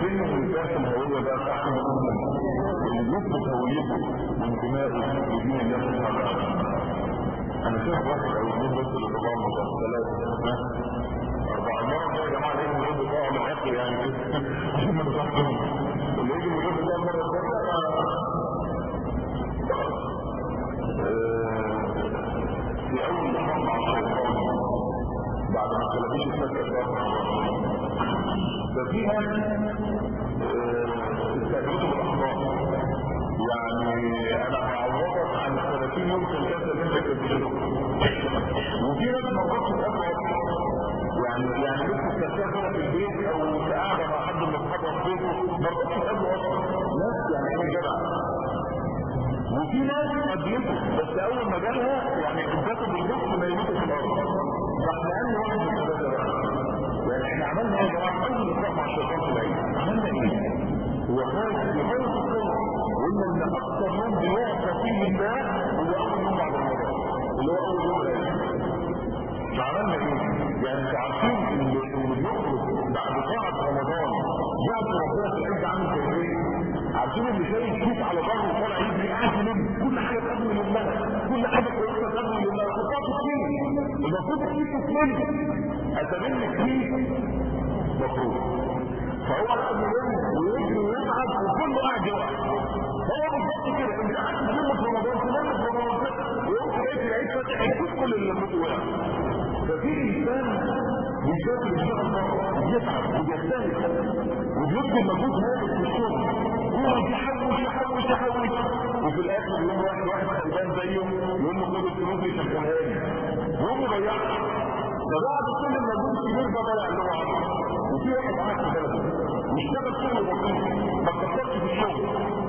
فين انتهاك الهوية بقى تحت الأمم اللي يثبت هويته وانتمائه لدين الله سبحانه وتعالى انا شايف واحد او اثنين بس اللي طبعا ثلاثة أربعة مرة يا جماعة ليه المدرب بتاعه من الآخر يعني عشان ما نصحهم اللي يجي المدرب بتاعه مرة ثانية في أول لقاء مع الشيطان بعد ما كلميش الفترة ففي ناس استقبلته بالاخطاء يعني انا هعوضك عن 30 يوم ثلاثه اللي انت كنت وفي ناس ما رضتش تقابل يعني يعني لسه بتسافر في البيت او في قاعده مع حد من اصحابها في بيته ما رضتش تقابل اصلا ناس يعني ايه جدع وفي ناس قابلته بس اول ما جالها يعني ادته بالنص ما يموتوا في الارض فاحنا قالنا واحد من الثلاثه بقى يعني احنا عملنا ايه يا جماعه اول لقاء مع الشيطان في العيد عملنا ايه؟ هو خارج في غايه الصوره وقلنا ان اكثر يوم بيعصى فيه الله هو اول يوم بعد رمضان اللي هو اول يوم العيد فعملنا ايه؟ يعني انتوا عارفين ان اللي بيخرج بعد طاعه رمضان يعصي ربنا في العيد عامل زي ايه؟ عارفين اللي شايل كيس على ظهره وطالع يجري قاعد يلم كل حاجه تأمن لله كل حاجه كويسه تأمن لله وقطعت كتير المفروض الكيس تتملي اتمنى كيس مفروض فهو لازم يلم ويجري ويتعب وكله قاعد يقع هو بالظبط كده انت قاعد تلم في رمضان تلم في رمضان ويوم تلاقي في العيد فاتح الكيس كل اللي لمته وقع ففي انسان بيشاف الشغل يتعب وبيجتهد وبيبذل مجهود هائل في الشغل يقعد يحوش يحوش يحوش وفي الاخر يوم واحد واحد خربان زيه يقول له خد الفلوس دي شغلها لي يقوم يضيعها فبعد كل المجهود الكبير ده ضيع اللي هو عمله وفي واحد قاعد في بلده واشتغل شغل بسيط ما كترش في الشغل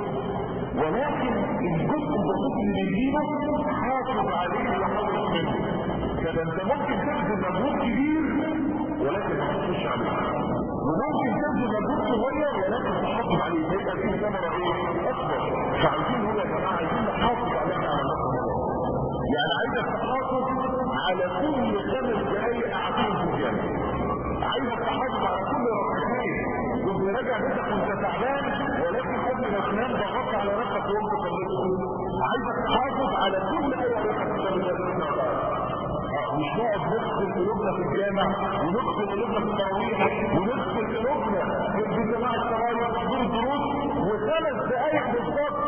ولكن الجزء البسيط اللي بيجيبه حافظ عليه وحافظ منه كده انت ممكن تبذل مجهود كبير ولكن ما تخش عليه وممكن تبذل مجهود صغير ولكن تحافظ عليه هيبقى فيه ثمره ايه اكبر فعايزين هو يا جماعه عايزين نحافظ على احنا على يعني عايزك تحافظ على كل خمس دقائق قاعدين في الجامع عايزك تحافظ على كل ركعتين كنت راجع بيتك وانت تعبان ولكن قبل ما تنام ضغطت على نفسك وانت صليت عايزك تحافظ على كل ايه ركعه تصلي مش نقعد نغسل قلوبنا في الجامع ونغسل قلوبنا في التراويح ونغسل قلوبنا في جماعه التراويح وحضور الدروس وثلاث دقائق بالظبط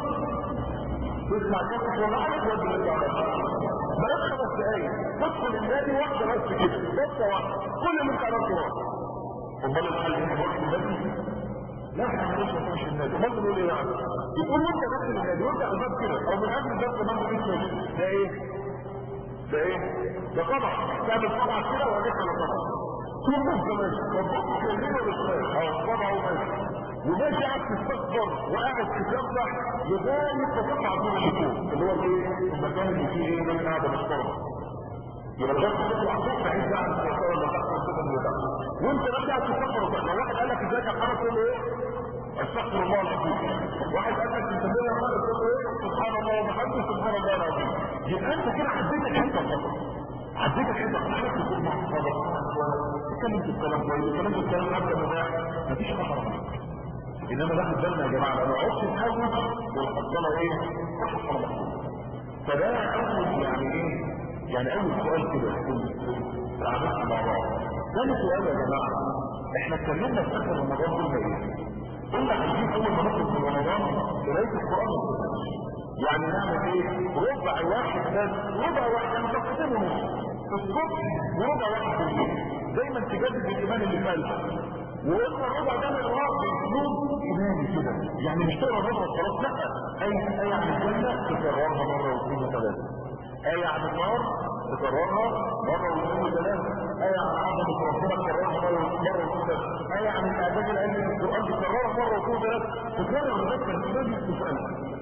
تسمع كلمه ولا عارف ولا بلاش خمس دقايق تدخل النادي واحده بس كده بس واحده كل اللي انت عملته واحد امال الحل ايه نروح النادي لا احنا مش نخش النادي امال بنقول ايه يعني يقول انت داخل النادي وانت الباب كده او من قبل الباب كمان بتقول ده ايه ده ايه ده طبعا تعمل طبعا كده وهديك على طبعا ثم انت ماشي ما تبصش يمين ولا شمال او طبعا وماشي وماشي قاعد تستكبر وقاعد تسبح لغايه ما تطلع دور الشكوك اللي هو الايه المكان اللي فيه ايه ناس قاعده محترمه يبقى لغايه ما تطلع فوق تعيش بقى على السيطره ولا تحت وكده من ده وانت بقى قاعد تستكبر لو واحد قال لك ازيك يا محمد تقول له ايه استغفر الله العظيم واحد قال لك انت ليه يا محمد تقول له ايه سبحان الله وبحمده سبحان الله العظيم يبقى انت كده عديت الحته الخطا عديت الحته الخطا تكون مع الصلاه تتكلم في الكلام كويس تتكلم في الكلام حتى مباح مفيش خطر عليك انما ناخد بالنا يا جماعه لو عدت تحوش والحصاله ايه؟ الحصاله فده اول يعني ايه؟ يعني اول سؤال كده في قعدتنا مع بعض ثاني سؤال يا جماعه احنا اتكلمنا في اخر رمضان قلنا ايه؟ قلنا عايزين اول ما نخرج من رمضان قرايه القران والسنه يعني نعمل ايه ربع واحد بس ربع واحد يعني صفحتين ونص في الصبح وربع واحد في الليل دايما تجدد الايمان اللي في قلبك وقلنا الربع ده نقراه باسلوب ايماني كده يعني مش تقرا ربع خلاص لا اي اي عن الجنه تكررها مره واثنين وثلاثه آية عن النار تكررها مرة واثنين وثلاثة آية عن عظمة ربنا تكررها مرة مرة واثنين وثلاثة آية عن الإعداد العلمي في القرآن تكررها مرة واثنين وثلاثة تكرر لغاية ما الإيمان يستفاد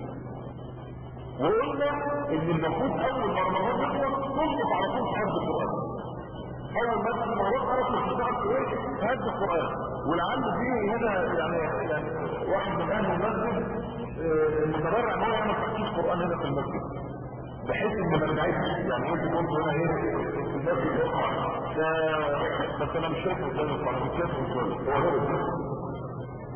وقلنا ان المفروض اول ما رمضان يخلص تنقص على طول حفظ القران اول ما تدخل رمضان خلاص مش هتعرف ايه حفظ القران ولعل فيه هنا يعني يعني واحد من اهل المسجد آه، متبرع ان هو يعمل تحقيق قران هنا في المسجد بحيث ان ما نبعدش يعني انت كنت هنا ايه في المسجد يقع بس انا مش شايفه قدامي الصراحه مش شايفه قدامي هو هرب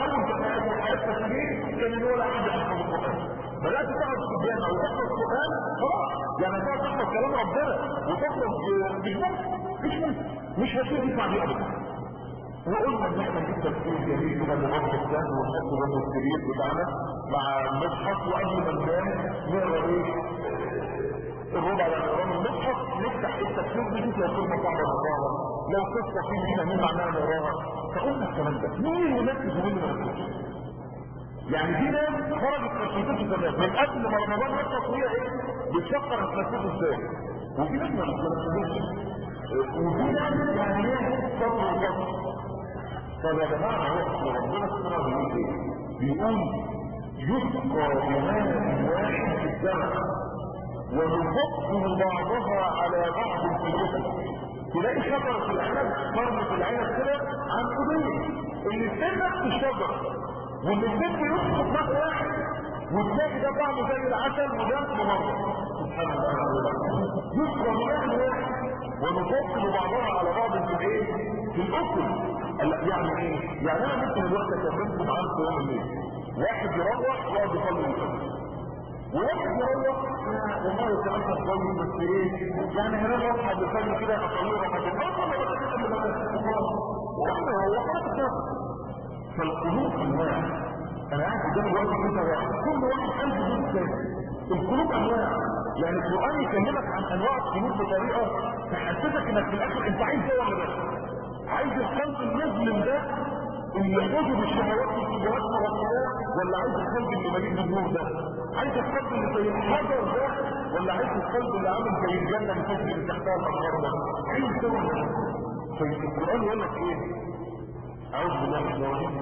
اول كان حياتك فيه كان هو لا احد يحفظ القران بدات تقعد في الجامع وتحفظ القران خلاص يعني هتقعد تحفظ كلام ربنا وتحفظ مش ممكن مش ممكن مش هتيجي تسمع دي ابدا وقلنا ان احنا نجيب تفسير جميل كده مغطى السهل ونحط برضه السرير بتاعنا مع المصحف وقبل ما ننام نقرا ايه الربع على نقرا المصحف نفتح التفسير نشوف لو كلمه صعبه نقراها لو قصه فيه مش فاهمين معناها نقراها فقلنا الكلام ده مين اللي مركز ومين اللي مركز يعني في ناس خرجت تنفذته زمان من قبل ما رمضان يخلص وهي ايه بتفكر هتنفذه ازاي وفي ناس ما بتنفذوش وفي ناس يعني ايه صبر وصبر طب يا جماعه هو ربنا سبحانه بيقول ايه؟ بيقول يسقى بماء واحد في الزرع ونفضل بعضها على بعض في الجسد تلاقي شجره العنب قرنة العنب كده عن قبيل اللي سنك في الشجره واللي الست يسقط ماء واحد وتلاقي ده طعمه زي العسل وده ممر سبحان الله يسقى بماء واحد ونفضل بعضها على بعض في الايه؟ في الاكل يعني ايه؟ يعني انا ممكن الوقت اكلمكم عن قيام الليل واحد يروح ويقعد يصلي الفجر وواحد يروح والله كمان كويس بس ايه؟ يعني هنام اصحى بالفجر كده اصلي ركعتين واحنا هو حاطط فالقلوب انواع انا قاعد قدام الوقت كده واحد كل واحد قلبه جزء ثاني القلوب انواع يعني القران يكلمك عن انواع القلوب بطريقه تحسسك انك في الاخر انت عايز ايه ولا بس عايز القلب المظلم ده اللي يحوزه بالشهوات والشبهات والرقصات ولا عايز القلب اللي مليء بالنور ده عايز القلب اللي زي الحجر ده ولا عايز القلب اللي عامل زي الجنه اللي تجري من تحتها الانهار ده عايز تقول فالقران يقول لك ايه اعوذ بالله من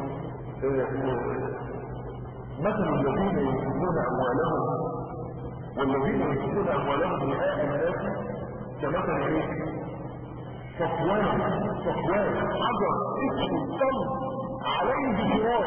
الشيطان مثل الذين ينفقون اموالهم والذين ينفقون اموالهم رئاء الناس كمثل ايه صفوان صفوان حجر اسمه الصلب عليه جوار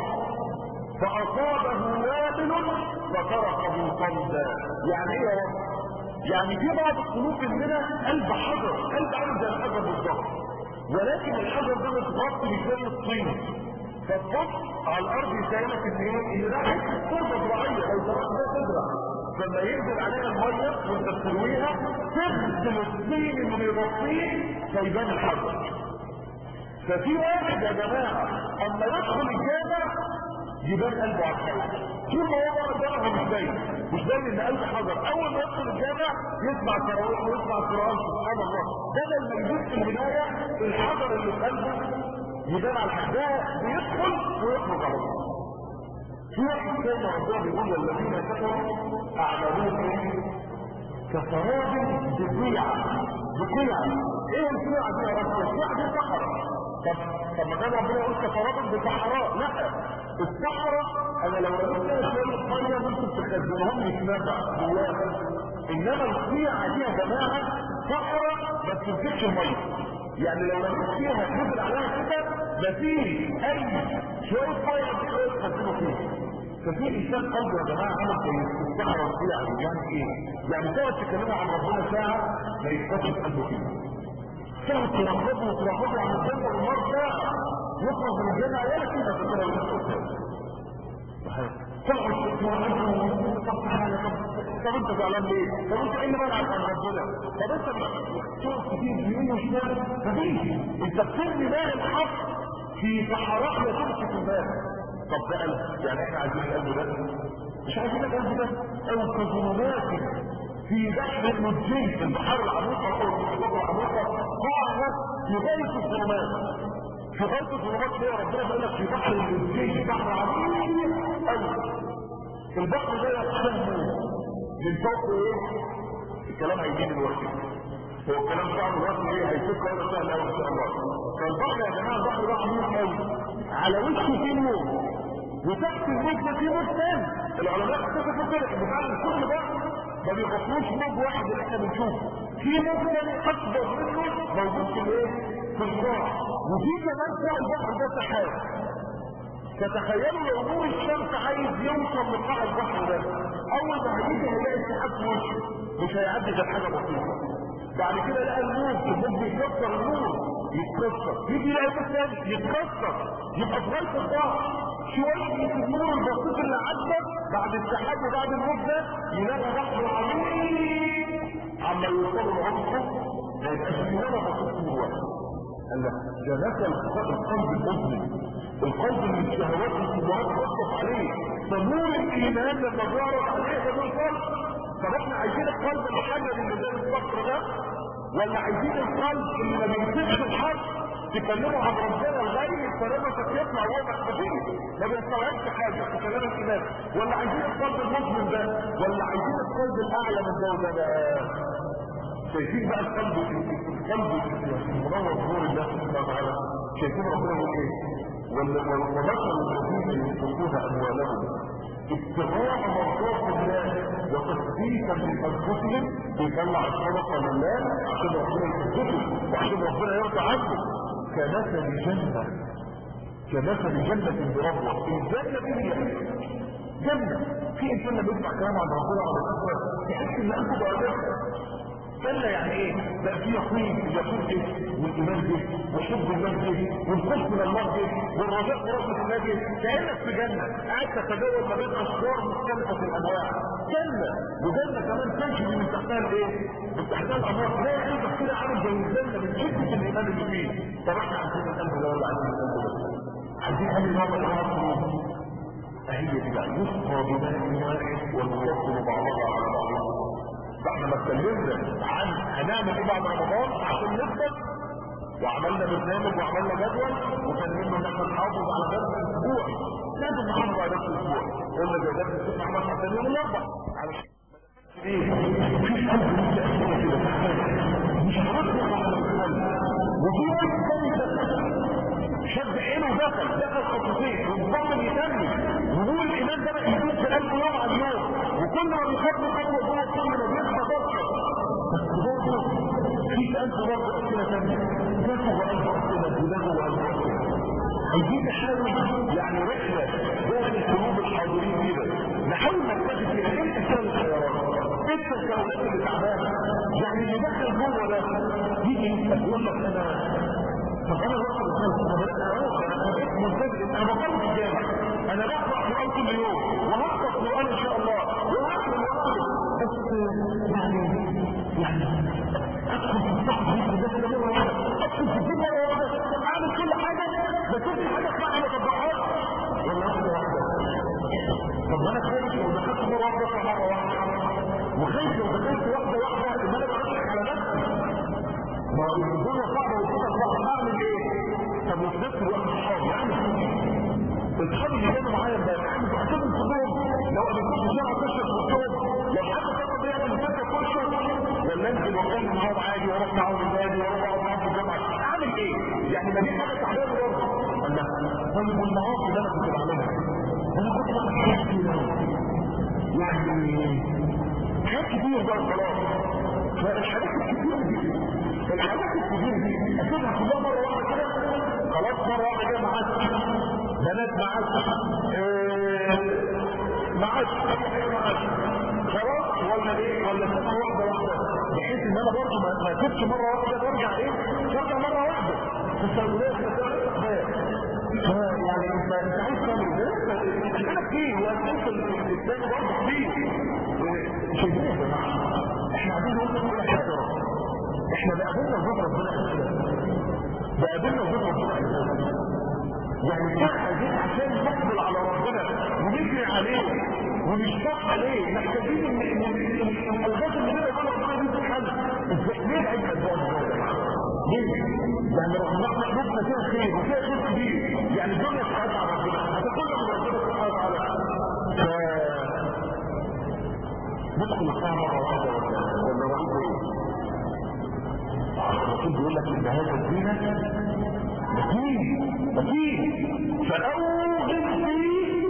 فاصابه وابل فتركه صلبا يعني ايه يا رب يعني في بعض القلوب مننا قلب حجر قلب عامل زي الحجر بالظبط ولكن الحجر ده متغطي بشويه الطين فتبص على الارض يسألك ان ايه ان ده حته تربه زراعيه لو زرعت ده تزرع لما ينزل عليها الميه وانت بترويها تغسل الطين اللي يغطيه فيبان الحجر ففي واحد يا جماعه اما يدخل الجامع يبان قلبه على الحجر طول ما هو بره الجامع مش باين مش باين ان قلب حجر اول ما يدخل الجامع يسمع تراويح ويسمع قران سبحان الله بدل ما يجيب في البدايه الحجر اللي في قلبه يبان على الحجر بيدخل ويخرج على طول في واحد تاني ربنا بيقول والذين كفروا اعمالهم كسراب بقيعة بقيعة ايه القيعة دي يا رب القيعة دي صحراء طب طب ما كان ربنا يقول كسراب بصحراء لا الصحراء انا لو رميت فيها شوية مية ممكن تخزنهم لي في نبع جواها انما القيعة دي يا جماعة صحراء ما بتمسكش المية يعني لو رميت فيها نزل عليها كده مفيش اي شوية مية كده يتخزنوا فيها ففي انسان قلبه يا جماعه عمل زي الصحراء والبيع يعني ايه؟ يعني تقعد تكلموا عن ربنا ساعه ما يتفتش قلبه فيها. تقعد تلخبطه وتلخبطه عن الجنه والنار ساعه يخرج من الجنه ولا كلمه تقولها ولا تقعد تتوقف طب تعالى طب انت زعلان ليه؟ طب انت ايه اللي منعك عن ربنا؟ طب انت تقعد كتير يمين وشمال مفيش انت بترمي ماء الحق في صحراء لا تمسك الماء طب ده قلب يعني احنا عايزين القلب ده مش عايزين القلب ده او كظلمات في بحر المجين في البحار العميقة او المحيطات العميقة قاعدة في غاية الظلمات في غاية الظلمات ليه ربنا بيقول لك في بحر المجين بحر عميق قوي البحر ده يقسم من فوق ايه الكلام هيجي دلوقتي هو الكلام بتاع دلوقتي ايه هيفك ولا سهل قوي ان شاء الله فالبحر يا جماعه البحر ده عميق قوي على وشه فيه نور وتحت الموج ده فيه موج تاني العلماء اكتشفوا كده ان فعلا كل بحر ما بيغطوش موج واحد اللي احنا بنشوفه في موج تاني اكبر منه موجود في الايه؟ في القاع وفي كمان فوق البحر ده سحاب فتخيلوا لو نور الشمس عايز يوصل لقاع البحر ده اول ما هيجي هيلاقي السحاب في وشه مش هيعدي غير حاجه بسيطه بعد كده لقى النور الموج بيكسر النور يتكسر يجي يلاقي موج تاني يتكسر يبقى في غايه الضعف شويه النور البسيط اللي عدى بعد السحاب وبعد الموت ده يلاقي بحر عميق عما يوصلوا لعمقه ما يبقاش فيه ولا بسيط نور واحد قال لك ده مثل القلب المظلم القلب من الشهوات والشبهات توقف عليه فنور الايمان لما بيعرض عليه ده القلب طب احنا عايزين القلب الحجر اللي زي الصخر ده ولا عايزين القلب اللي ما بيمسكش الحرب تكلموا عن ربنا لغايه فلما يطلع وهو مخفيف ما بيستوعبش حاجه في كلام الايمان ولا عايزين القلب المظلم ده ولا عايزين القلب الاعلى من ده وده بقى شايفين بقى القلب القلب المنور بنور الله سبحانه وتعالى شايفين ربنا يقول ايه ومثل الذين ينفقون اموالهم ابتغاء مرضات الله وتصديقا من انفسهم بيطلع الصدقه لله عشان ربنا يثبته وعشان ربنا يرضى عنه كمثل جنه كمثل جنه بربوه الجنه دي جنه في انسان لما يسمع كلام عن ربنا على فكره تحس ان قلبه بقى جنة يعني ايه؟ بقى في يقين اليقين جه والايمان جه وحب الله جه والخوف من الله جه والرجاء في رحمة الله جه كأنك في جنة قاعد تتجول ما بين اشجار مختلفة الانواع جنة وجنة كمان تجري من تحتها الايه؟ من تحتها الانوار تلاقي قلبك كده عامل زي الجنة من شدة الايمان اللي فيه طب احنا عايزين القلب ده ولا عايزين القلب ده؟ عايزين قلب ده ولا عايزين هي دي بقى يسقى بماء واحد ونفضل بعضها على بعض فاحنا ما اتكلمنا عن هنعمل ايه بعد رمضان عشان نثبت وعملنا برنامج وعملنا جدول وكان منه ان احنا نحافظ على درس الاسبوع لازم نحافظ على درس الاسبوع قلنا زي درس الاسبوع احنا حتى يوم الاربع علشان ايه مفيش قلب لسه اسئله كده مش هنطلع على القلب وفي واحد تاني دخل شد عينه دخل دخل خطوتين ومصمم يتمي ونور الايمان ده بقى يدوب في قلبه يوم عن يوم وكل ما بيخطو خطوه جوه كل ما بيصحى ضغطه بس برضه في قلبه برضه اسئله ثانيه نفسه وقلبه اسئله ودمه وقلبه اسئله عايزين نحاول يعني رحله داخل قلوب الحاضرين كده نحاول نكتشف كده ايه الاسئله الخيارات ايه التساؤلات اللي تعبانه يعني اللي دخل جوه ده يجي يقول لك انا طب انا رحت الخلق انا بدات اروح انا بقيت ملتزم انا بطلت الجامع انا بقرا قران كل يوم وهقرا قران ان شاء الله وهعمل وهعمل بس يعني يعني ادخل في الصحن دي ده كده مره واحده ادخل في الدين مره واحده اعمل كل حاجه بس في حاجه اسمها ما تطبقهاش ولا واحده واحده طب انا خايف لو دخلت مره واحده مره واحده وخايف لو دخلت واحده واحده ان انا برشح على نفسي ما هو الدنيا صعبه والدنيا صعبه اعمل ايه؟ طب وفي نفس الوقت اصحابي اعمل ايه؟ اصحابي اللي كانوا معايا امبارح اعمل اعتبر كلهم لو انا كنت شارع تشرب وصوم لو حد فكر بيعمل فكره فرشه ولا انزل واتكلم معاهم عادي واروح معاهم النادي واروح اقعد معاهم في الجامعه اعمل ايه؟ يعني ما دي حاجه تعبانه برضه قال لا طيب والمعاصي اللي انا كنت بعملها انا كنت بعمل حاجات كتير يعني حاجات كتير بقى خلاص فالحاجات الكتير دي الحاجات الكتير دي اسيبها كلها مره واحده كده خلاص مره واحده كده معاك بنات معاك معاك معاك خلاص ولا ايه ولا سنه واحده واحده بحيث ان انا برضه ما اسيبش مره واحده برجع ايه برجع مره واحده تساؤلات يعني انت انت عايز تعمل ايه؟ انا كتير واسئله الثاني برضه كتير شايفين يا جماعه احنا عايزين نقول كل حاجه احنا بقابلنا وجود ربنا بقابلنا وجود ربنا يعني احنا عايزين عشان نقبل على ربنا ونجري عليه ونشتاق عليه محتاجين ان الالغاز اللي بينا يقول ربنا دي تتحل ليه العيد الازواج ده يا جماعه؟ ليه؟ يعني رغم ان احنا قلوبنا فيها خير وفيها خير كبير يعني الدنيا تتعدى على ربنا هتاكلنا من ربنا سبحانه وتعالى ندخل الساعه مره واحده ولا ولا رأيته ايه؟ الرسول بيقول لك ان هذا الدين متين متين فاوغل فيه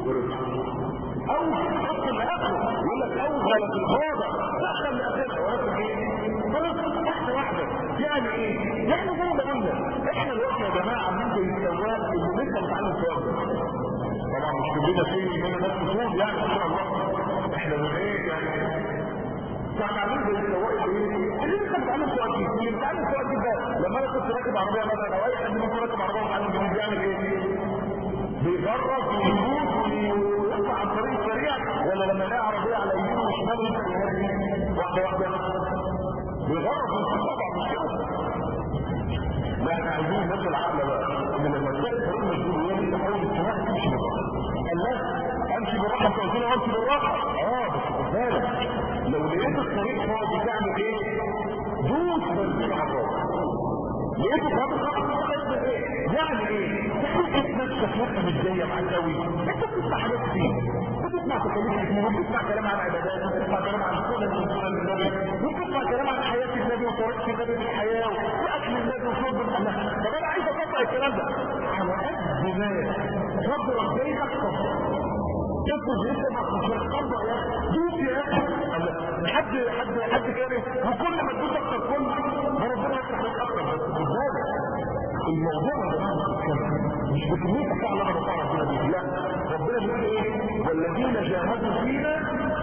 اوغل حط لاخره يقول لك اوغل في الغابه دخل لاخره ولكن ايه؟ خلاص واحده واحده يعني ايه؟ يعني زي ما قلنا احنا دلوقتي يا جماعه عاملين زي السواق اللي لسه بنتعلم سواقه طبعا مش كلنا فين مننا ناس اصول يعني ان شاء الله احنا من ايه يعني يعني عاملين زي السواق ايه اللي لسه بيتعلم سواقه اللي بيتعلم سواقه ده لما انا كنت راكب عربيه مثلا او اي حد منكم راكب عربيه ومتعلم جديد بيعمل ايه بيجرب ويموت ويطلع عن طريق سريع ولا لما يلاقي عربيه على يمينه وشماله واحده واحده بيجرب ويطلع مش كده لا احنا عايزين الناس العقل بقى ان لما تلاقي طريق مجهول تحاول السواق تمشي بالراحه قال لا امشي بالراحه انت قلت لي امشي بالراحه اه بس خد بالك لو لقيت الطريق فاضي تعمل ايه؟ دوس بنزين على الراجل لقيت فاضي ايه؟ يعني ايه؟ تحس نفسك وانت مش جايه معاك قوي انت بتسمع حاجات كتير بتسمع تكاليف الاسلام بتسمع كلام عن عبادات بتسمع كلام عن سنن من سنن النبي بتسمع كلام عن حياه النبي وطريقه النبي في الحياه واكل النبي وشرب الله طب انا عايز اطبق الكلام ده على قد ما ربنا جايبك تطبق تفرض انت ما مش هتطبق يا دوس يا اخي حد حد حد كاره وكل ما تدوس اكتر كل ما ربنا يفتح لك اكتر بس بالذات الموضوع يا جماعه مش بكميه الساعه اللي انا بطلع ربنا دي لا ربنا بيقول ايه والذين جاهدوا فينا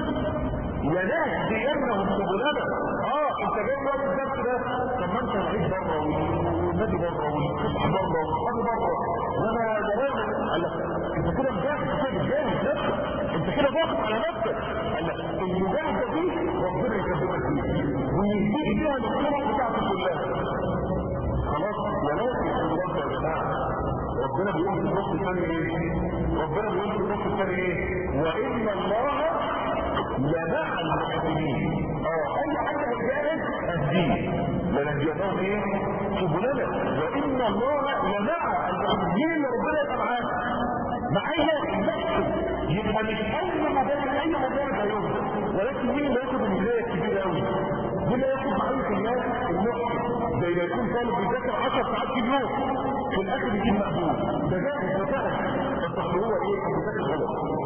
لنهدينهم سبلنا اه انت جاي وقت الدرس ده طب ما انت العيد بره والنادي بره والفسح بره والصحاب بره وانا زمان قال لك انت كده مجاهد انت كده بتجاهد نفسك انت كده ضاغط على نفسك قال لك المجاهده دي ربنا يكبرك فيها ويهديك فيها للطرق بتاعتك كلها خلاص ولكن الرب يا جماعه ربنا بيقول في النص الثاني ايه ربنا بيقول في النص الثاني ايه وان الله لمع المحسنين اه اي حاجه هتجاهد اهديه لنهدينهم ايه سبلنا وان الله لمع المحسنين اللي ربنا يبقى معاه معايا نفسه يبقى مش اي مجال اي مجال هيوصل ولكن مين اللي ياخد الميزانيه الكبيره قوي مين اللي ياخد معايا الناس المحسن زي ما يكون طالب بيذاكر 10 ساعات في اليوم في الاخر يجيب مقبول ده جاهز ده جاهز بس هو ايه بيذاكر غلط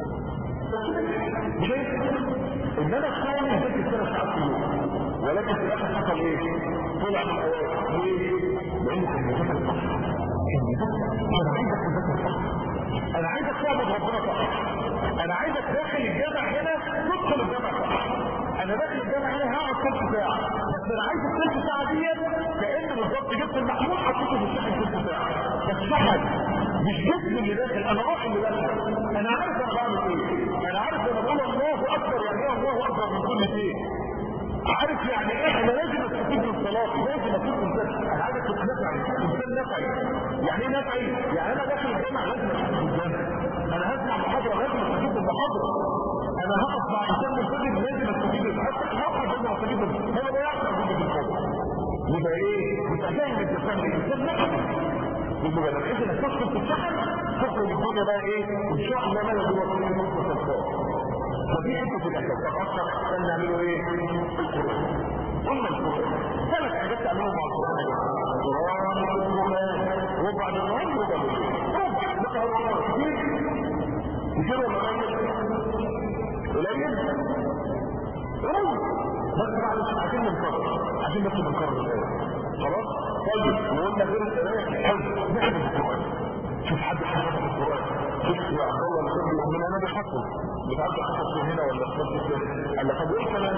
شايف ان انا الثاني ذاكر ثلاث ساعات في اليوم ولكن في الاخر حصل ايه طلع من الاوائل ليه لان كان بيذاكر صح كان بيذاكر انا عايزك تذاكر صح انا عايزك تعبد ربنا صح انا عايزك داخل الجامع هنا تدخل الجامع صح انا داخل الجامع هنا هقعد ثلث ساعه بس انا عايز الثلث ساعه ديت كان بالظبط جبت المحمول حطيته في الشحن ثلث ساعه الشحن مش جسم اللي داخل انا روح اللي داخل انا عارف انا بعمل ايه انا عارف انا بقول الله اكبر يعني ايه الله اكبر من كل شيء عارف يعني ايه انا لازم استفيد من صلاتي لازم اكون انسان انا عايزك تكون نفعي انسان نفعي يعني ايه نفعي يعني انا داخل الجامع لازم استفيد من الجامع انا هسمع محاضره لازم استفيد من المحاضره انا هقف مع انسان ملتزم لازم استفيد من حتى هقف لازم استفيد من هو ده يحصل في المحاضره يبقى ايه يبقى فاهم الانسان الانسان نفعي يبقى لما انت تدخل في الشحن تخرج الدنيا بقى ايه وان شاء الله ما يجوز كل نص الصلاه فدي حته الاساس طب اكتر عشان نعمله ايه القران قلنا القران ثلاث حاجات تعملهم مع القران يا جماعه القران القران ربع النهار ربع الليل ربع بقى هو كتير كتير ولا قليل قليل قليل بس معلش عايزين ننكر عايزين بس ننكر الايه خلاص طيب وقلنا غير القرايه حلو نحفظ القران شوف حد حفظ القران شوف يا عبد الله الخير يقول لنا انا بحفظ مش عارف احفظ هنا ولا في مسجد قال لك طب ايه كمان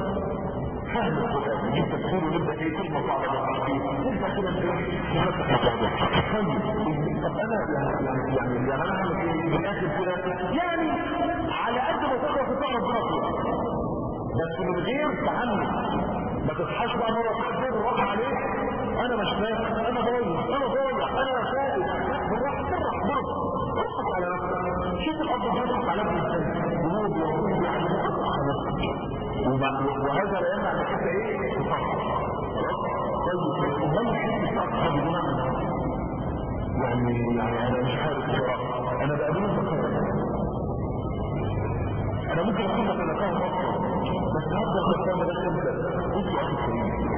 فهم القران نجيب تفسير ونبدا ايه كلمه صعبه نبدا كده ايه نفتح الموضوع طيب طب انا يعني يعني يعني يعني انا هعمل ايه من الاخر كده يعني على قد ما تقدر تطلع ربنا فيها بس من غير تعنت ما تصحاش بقى مره تحضر الراحه عليك انا مش فاهم انا ضايع انا ضايع انا فائد بالراحه بالراحه بالراحه اضحك على نفسك شوف الاب بيضحك على ابنه ازاي وهو بيقول يعني اضحك على نفسك وهذا لا يمنع انك انت ايه تصحح خلاص طيب امال الحته بتاعت صحابي دي نعمل يعني يعني انا مش عارف بصراحه انا بقابلهم بكره انا ممكن اكون بتلقاهم اكتر بس هفضل بتكلم بس انت انت اخي الكريم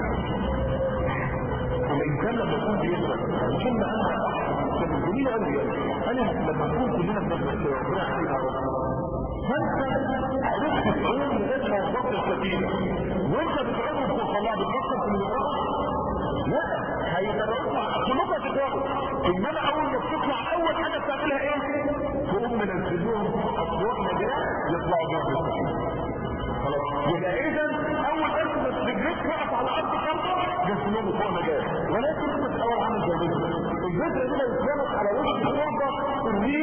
الانسان لما يكون بيقرا كلمه انا كانت جميله قوي انا لما نكون كلنا بنتكلم ربنا يحيينا يا رب فانت عرفت تعوم لغايه ما وصلت السفينه وانت بتعوم في الصلاه بتفكر في المقرأة لا هيتبقى كلكم هتقرأوا انما اول ما بتطلع اول حاجه بتعملها ايه؟ تقوم منزلوهم اصوات نجاه يطلعوا بيها السفينه خلاص يبقى اذا اول بس رجليك وقف على الارض خطوه جسمهم فوق نجاه ولكن انت في الاول عامل زي الجزء ده يتلمس على وش التربه ترميه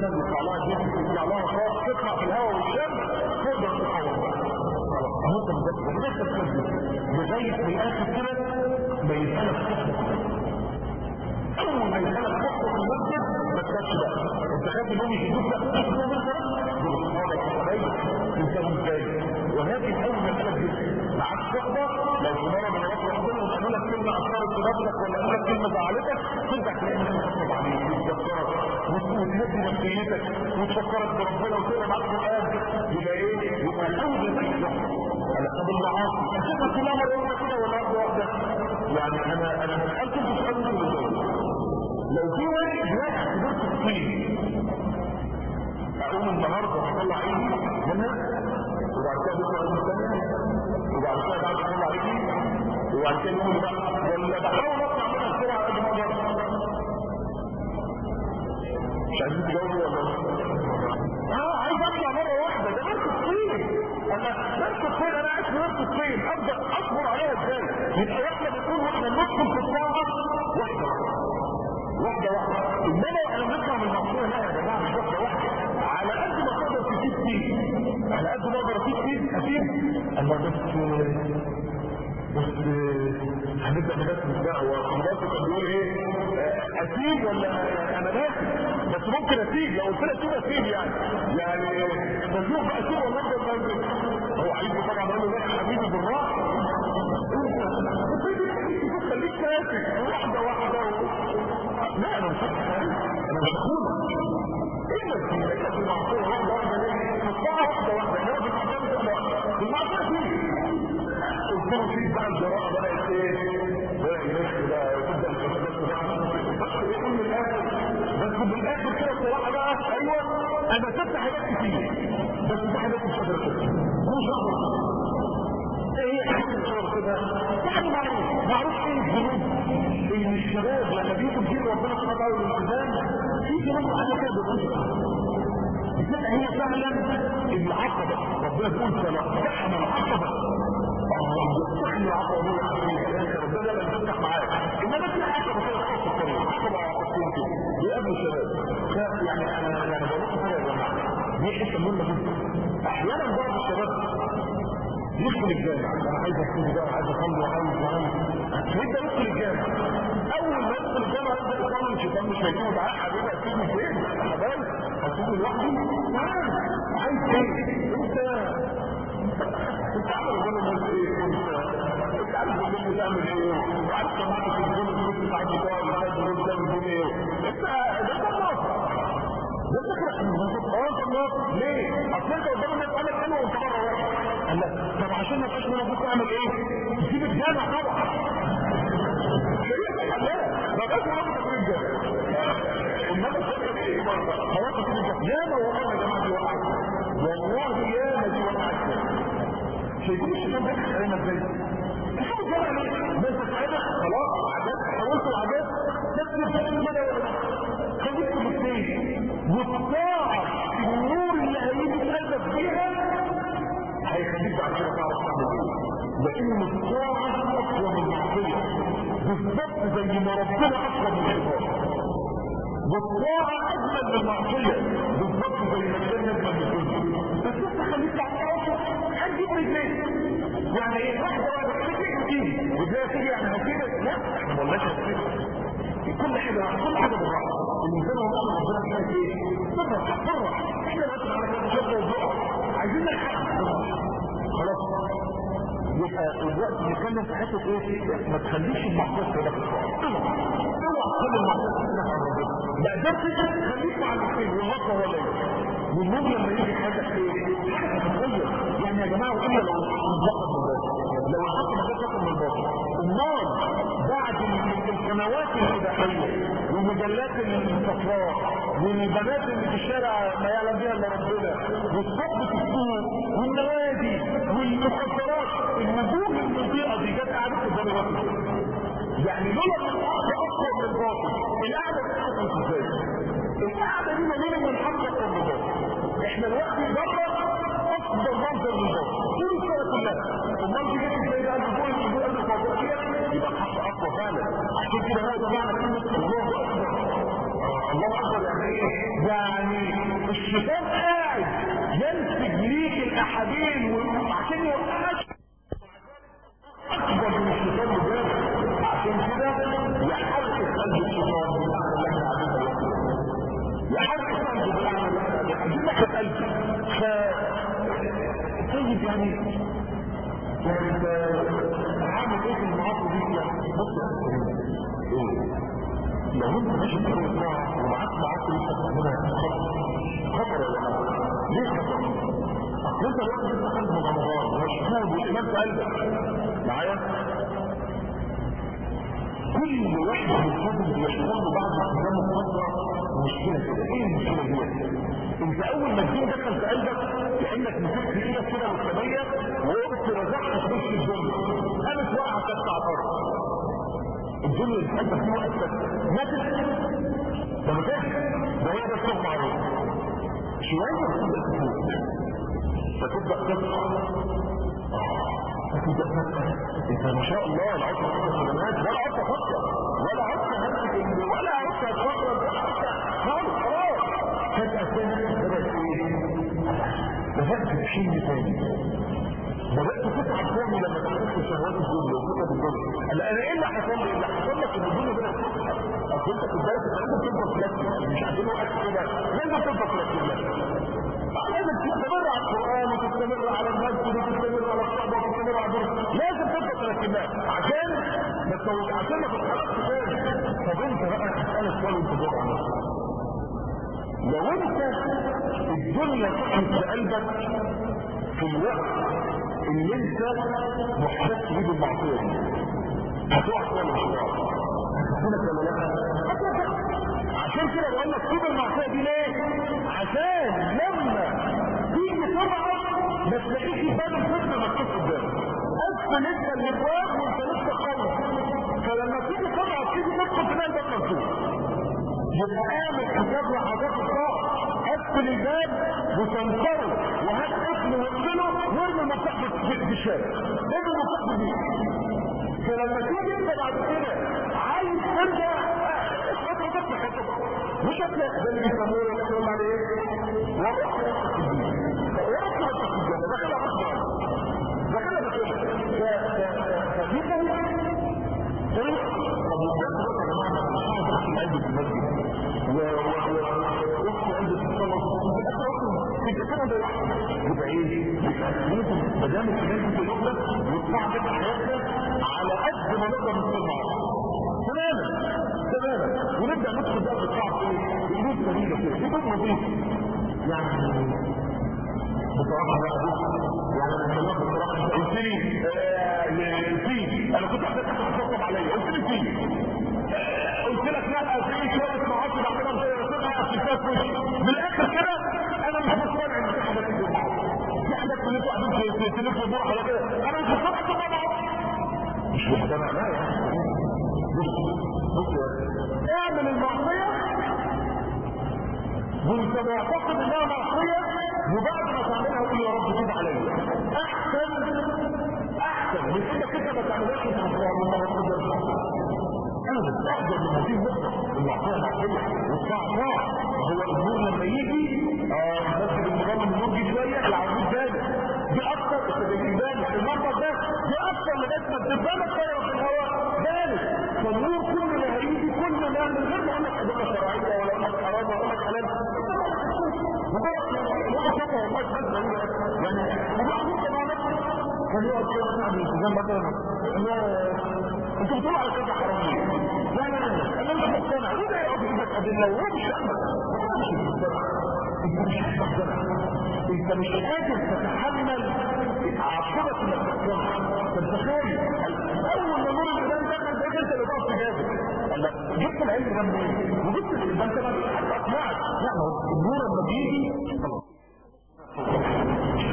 يطلع لها جسم يطلع لها صوت تطلع في الهواء والشمس تقدر تحول ممكن بس لغايه في الاخر كده ما يسالك اول ما يسالك تحفظ في المسجد ما تخافش بقى انت خايف انهم يشدوك لا تحفظ مثلا دول اصحابك تنتهي ازاي ولكن اول ما يسالك جسم معاك صحبه لو في مره من الوقت ربنا وقال لك كلمه اثرت في نفسك ولا قال لك كلمه زعلتك ترجع تلاقي نفسك تخطب عليك وتذكرك وتهدي نفسيتك وتفكرك بربنا وتقرا معاك القران يبقى ايه؟ يبقى اول ما يحصل طب المعاصي اشوفها كلها مره واحده كده ولا واحده واحده يعني انا انا مسالكم تسالوا لو في واحد واحد كبرت الصين اقوم النهارده اطلع ايدي منها وبعد كده بكره اقوم الثانيه وبعد كده بعد اطلع ايدي وبعد كده يقوم بقى ولا بحاول اطلع منها بسرعه قد ما اقدر مش عايزين تجاوبوا ولا اه عايز اطلع مره واحده ده مركز الصين انا مركز الصين انا عايز مركز الصين ابدا اصبر عليها ازاي يبقى احنا بنقول واحنا ندخل في الطاعه واحده واحده واحده انما احنا بنطلع من المعصيه لا يا جماعه مش واحده واحده على قد ما تقدر تسيب فيه على قد ما اقدر اسيب فيه اسيب اما بس بس هنبدا نركز بقى وخلاص كان بيقول ايه اسيب ولا انا ناسي بس ممكن اسيب لو قلت لك اسيب اسيب يعني يعني بشوف اسيب ولا افضل بنزل هو عايز طبعا اقول له لا يا حبيبي بالراحه خليك ساكت واحده واحده لا انا مش انا مش هكون الا في الا في المعصيه واحده واحده ليه؟ مصلحه واحده واحده انما في المعصيه مش واحده في المعصيه فيه قلت له في بقى الجراءه بدات ايه؟ بقى يمشي بقى تبدا بس يقول من الاخر بس بالاخر كده الصراحه بقى ايوه انا سبت حاجات كتير بس في حاجات مش قادر مش قادر ايه حاجه مش قادر كده يعني معروف معروف ايه الذنوب ان الشباب لما بيجوا في ربنا سبحانه وتعالى والالتزام في ذنوب حاجه كده بتبقى هي فعلا العقبه ربنا بيقول فلقتحم العقبه يفتحني العقبه ربنا لما يفتح معاك انما في عقبه كده خاصه الطريق عقبه عقبتين كده بيقابلوا شباب يعني انا يعني بقول لكم حاجه يا جماعه دي حته مهمه جدا احيانا بعض الشباب يدخل الجامع انا عايز اصلي بقى عايز اصلي وعايز وعايز يبدا يدخل الجامع اول ما يدخل الجامع يبدا يصلي الشيطان مش هيكون معاه حبيبي هتسيبني فين حبايبي هتسيبني لوحدي تعال عايز ايه انت انت عامل ربنا الناس ايه انت انت عارف ربنا تعمل ايه وعارف سمعت في الجنة كنت ساعات بتقعد لحد ربنا تعمل ايه انت ده خلاص ده فكرة اه الله ليه؟ اصل انت قدام الناس عمل حلوه وانت بره واحد قال لك طب عشان ما تبقاش من ابوك اعمل ايه؟ تسيب الجامع طبعا شريعة الله ما بقاش من ابوك تسيب الجامع انما الفكرة دي ايه برضه؟ خلاص تسيب الجامع ياما والله يا جماعه دي وقعت والله ياما دي وقعت شايفين الشباب ده علينا ازاي؟ تسيب الجامع ليه؟ بس ساعتها خلاص عجبت حاولت وعجبت بس الفكرة كده ولا خليك في الاثنين والطاعة النور اللي هيجي تقلب فيها هيخليك بعد كده تعرف تعمل ايه لان الطاعة اقوى من المعصية بالظبط زي ما ربنا اقوى من الشيطان والطاعة اجمل من المعصية بالظبط زي ما كان اجمل من الدنيا بس انت خليك بعد كده هتجيب رجليك يعني ايه واحدة واحدة رجليك تيجي رجليك تيجي يعني هكذا لا احنا ما قلناش هكذا كل حاجة كل حاجة بالراحة الإنسان هو الله ربنا كان إيه؟ بالراحة بالراحة إحنا دلوقتي على كده شغل وبقى عايزين نلحق خلاص يبقى الوقت بيتكلم في حتة إيه؟ ما تخليش المحفوظ كده في الصلاة اوعى تخلي المحفوظ كده عن ربنا لا ده كده خليك مع الاثنين والغطا ولا والنوم لما يجي حاجة إيه؟ حاجة تتغير يعني يا جماعة وإلا لو انضغط من الباطل لو الحق ما كانش من الباطل أمال بعد القنوات الإباحية ومجلات الصفراء والبنات اللي في الشارع ما يعلم بها الا ربنا والصحب في السوق والنوادي والمخدرات الوجوه المضيئه دي جت قاعده قدام الوقت يعني لولا ان الحق اكثر من الباطل القعده دي حصلت ازاي؟ القعده دي ما بين ان الحق اكثر من الباطل احنا الوقت بره افضل منظر للباطل طول السنه كلها امال دي جت ازاي بقى الوجوه المضيئه اللي فوقيها يبقى الحق اقوى فعلا عشان كده هو ده معنى كلمه الله اكبر الله اكبر يعني ايه؟ يعني يعني يعني انت عامل ايه في المعاصي دي يعني بص يا ايه لو انت ماشي في طريق الله ومعاك معاصي لسه هنا خطر يا جماعه ليه خطر؟ اصل انت الوقت لسه قلب رمضان مشهود وايمان في قلبك معايا؟ كل واحد منهم بيشتغل له بعد الصيام فتره مشكله كده ايه المشكله دي؟ انت اول ما الدين دخل في قلبك كانك مسكت ايدك كده والسميه وقمت رزعت في وش الدنيا قامت واقعه تحت على الارض الدنيا اللي في قلبك دي وقفت ماتت ده ما كانش ده هي ده الصوت معروف شويه تبدا تفوق فتبدا تصحى فتبدا تصحى انت ما شاء الله لا عدت سلامات ولا عدت فتره ولا عدت همسك ولا عدت فتره ولا عدت خالص خلاص فجاه تاني بدات ايه؟ بدات تشيل تاني بدات تتعب تاني لما تحس شهوات الدنيا وفتره الدنيا انا انا ايه اللي حصل لي؟ اللي حصل لك ان الدنيا بدات تتعب اصل انت كنت بالك انت تفضل تركز مش عايزين وقت كده لازم تفضل تركز لازم تستمر على القرآن وتستمر على المسجد وتستمر على الصحبة وتستمر على الدرس لازم تبقى تركيبات عشان بس عشان ما تتحركش تاني طب انت بقى اسألك سؤال وانت جوه على نفسك لو انت الدنيا تحت في قلبك في الوقت اللي انت محتاج تجيب المعصية دي هتقع ولا مش هتقع؟ هتحسنك ولا لا؟ عشان كده بقول لك سيب المعصيه دي ليه؟ عشان لما تيجي تضعف ما تلاقيش باب الفتنه مكتوب قدامك اصل لسه الابواب وانت لسه خالص فلما تيجي تضعف تيجي تدخل تلاقي الباب مفتوح يبقى اعمل حساب لحظات الضعف قفل الباب وتنكره وهات قفل واقفله وارمي المفتاح في الشارع ارمي المفتاح في البيت فلما تيجي انت بعد كده عايز ترجع مش هتلاقي ده اللي بيسموه يقول عليه ورق ورق في الدين ورق ورق في الدين ده كده رحمه ده كده ده ففي طريق طريق طب وبجد بقى يا جماعه مش هعرف احكي قلبي في المسجد واختي قلبي في الصلاه وفي الاخر اصلا انت كده ده يبقى ايه؟ ممكن ما دام الكلام في اليوم ده وتصعب حياتك على قد ما نقدر نصنع تماما تماما ونبدا ندخل بقى في الصعب ايه؟ بقلوب سليمه كده بقلوب نظيفه يعني بصراحه بقى بص يعني انا بكلمك بصراحه انت قلت لي في انا كنت حضرتك تتصل عليا قلت لي في قلت لك لا في شويه معاصي بعملها بسيبها في الفيسبوك من الاخر كده انا مش مقتنع ان في حاجات كتير في حاجات كلها قاعدين تلف الدور على كده انا مش مقتنع طبعا مش مقتنع لا يا بص بص اعمل المعصيه وانت معتقد انها معصيه وبعد ما تعملها قول يا رب تب عليا احسن احسن من انك انت ما تعملهاش انت مش ما تقدرش ابدا افضل من هذه النقطه المعصيه معصيه والطاعه طاعه هو النور لما يجي اه المسجد المضمن النور جه شويه العمود ثابت دي اكتر التدريبات المنظر ده دي اكتر لغايه ما الدبانه طايره في الهواء ثالث فالنور كل ما هيجي كل ما من غير ما اقول لك ادله شرعيه ولا اقول لك حرام ولا اقول لك حلال مجرد والله شكوى والله بس يعني مجرد انت مع نفسك كان يقعد كده مثلا بالالتزام مثلا انت بتقول على كذا حرام لا لا لا انا مش مقتنع ليه ده يقعد يجيب لك ادله وهو مش فاهمك مش مقتنع انت مش مقتنع انت مش قادر تتحمل عقبة انك تقتنع طب تخيل اول ما نور الانسان دخل ده انت اللي تقف تجابه جبت العلم ده منين؟ وجبت الانسان ده حتى اقنعك لا ما هو النور لما بيجي خلاص ف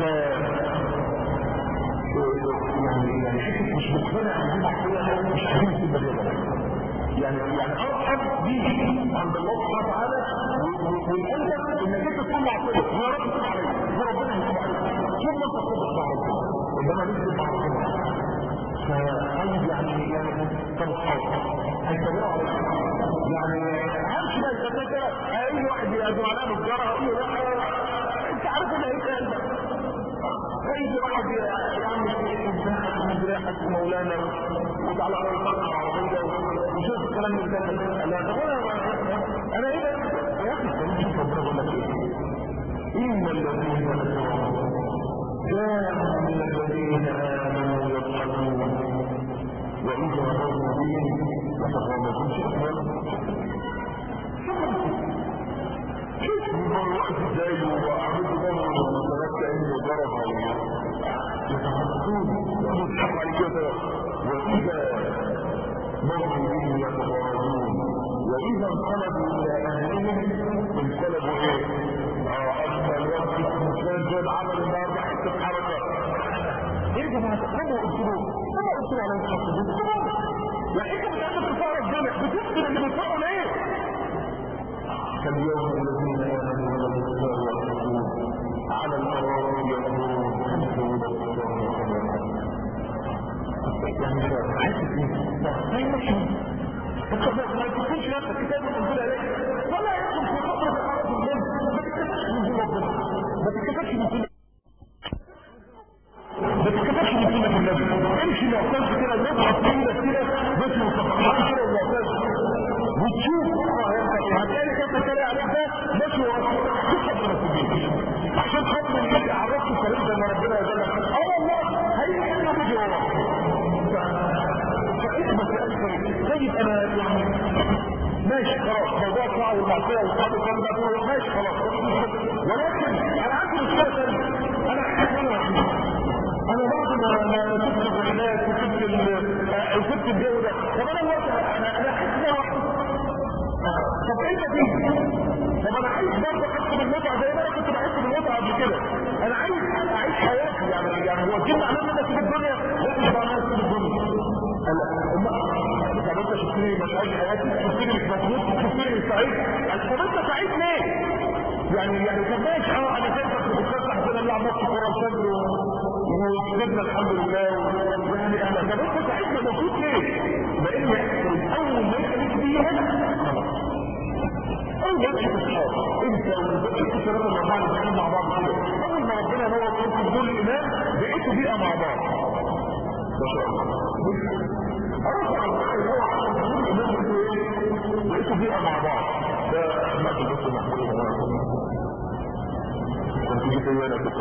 يعني يعني حته مش مقتنع ان دي معصيه مش عايزين نسيب الرضا يعني يعني ارحم بيه عند الله سبحانه وتعالى وقلبك انك انت تكون معصيه ويا رب تكون عليك وربنا يكون عليك ثم انت تصدق مع ربنا ربنا يكون مع ربنا فعايز يعني يعني تنصح هيتبعوا عليك يعني عارف بقى انت كده اي واحد يقدم على نجاره اقول له لا انت عارف ان هيك قلبك اي واحد يعمل انسان ريحه مولانا وتعالى على الفرق العربيه وشوف الكلام من ده لا طب انا ايه يا اخي شوف ربنا بيقول لك ايه ان الذين كانوا من متغامض مش شوف ما الوقت جاي وعملت ضرر ومسألات كأنه ضرب يتحدثون يضحك على كده وإذا مروا به يتضاربون وإذا انقلبوا إلى أهلهم انقلبوا إيه؟ اه أما الوقت الإنسان جاب عمل النهارده حتة حركة إيه يا جماعة؟ كما قلت له كما قلت له على المحفظين يعني أنت بتعمل تفاعل الجامع بتفصل اللي بيدفعوا ليه؟ كاليوم الذين امنوا بالكتاب والرسول على القرار ينظرون يعني عايز ايه؟ ما يكونش نفسك كتاب منزول عليك ولا يكون في فترة حرارة الجن ما تتكتبش من دون ربنا ما تتكتبش من دون ما تتكتبش من سنة النبي امشي معتز كده نضغط طويلة كده بس مصفحات كده ومعتز وتشوف هتلاقي كده تلاقي عليك ده ماشي ورا شوف ربنا في عشان خاطر النبي عرفته الكلام ده ان ربنا يجزاك اه والله هيجي انه بيجي ورا فاثبت لأنك طيب انا يعني ماشي خلاص موضوع الطاعه والمعصيه والصعب والكلام ده كله ماشي خلاص ولكن انا عندي مشكله ثانيه انا حاسس ان انا انا بعد ما ما شفت الرحلات وشفت وشفت الجو ده طب انا الوقت انا انا حاسس ان انا وحدي طب ايه النتيجه؟ طب انا عايز برضه احس بالمتعه زي ما انا كنت بحس بالمتعه قبل كده انا عايز اعيش حياتي يعني يعني هو الجن معناه ان انا اسيب الدنيا لا مش معناه اسيب الدنيا طب انت شفتني مش عايش حياتي شفتني مش مبسوط شفتني مش سعيد طب انت سعيد ليه؟ يعني يعني طب ماشي اه انا شايفك بتتفسح كده نلعب ماتش كوره الفجر وكسبنا الحمد لله يعني انا طب انت سعيد مبسوط ليه؟ لان اول ما يبقى ليك فيها اول ما يبقى اصحاب انت وانت ثلاثه مع بعض بتعملوا مع بعض كده اول ما ربنا نور قلوبكم دول الايمان بقيتوا بيئه مع بعض ما شاء الله ارفع الحي هو عشان تقول الايمان ايه بقيتوا بيئه مع بعض ده احمد بس محمود كنت جيت انا كنت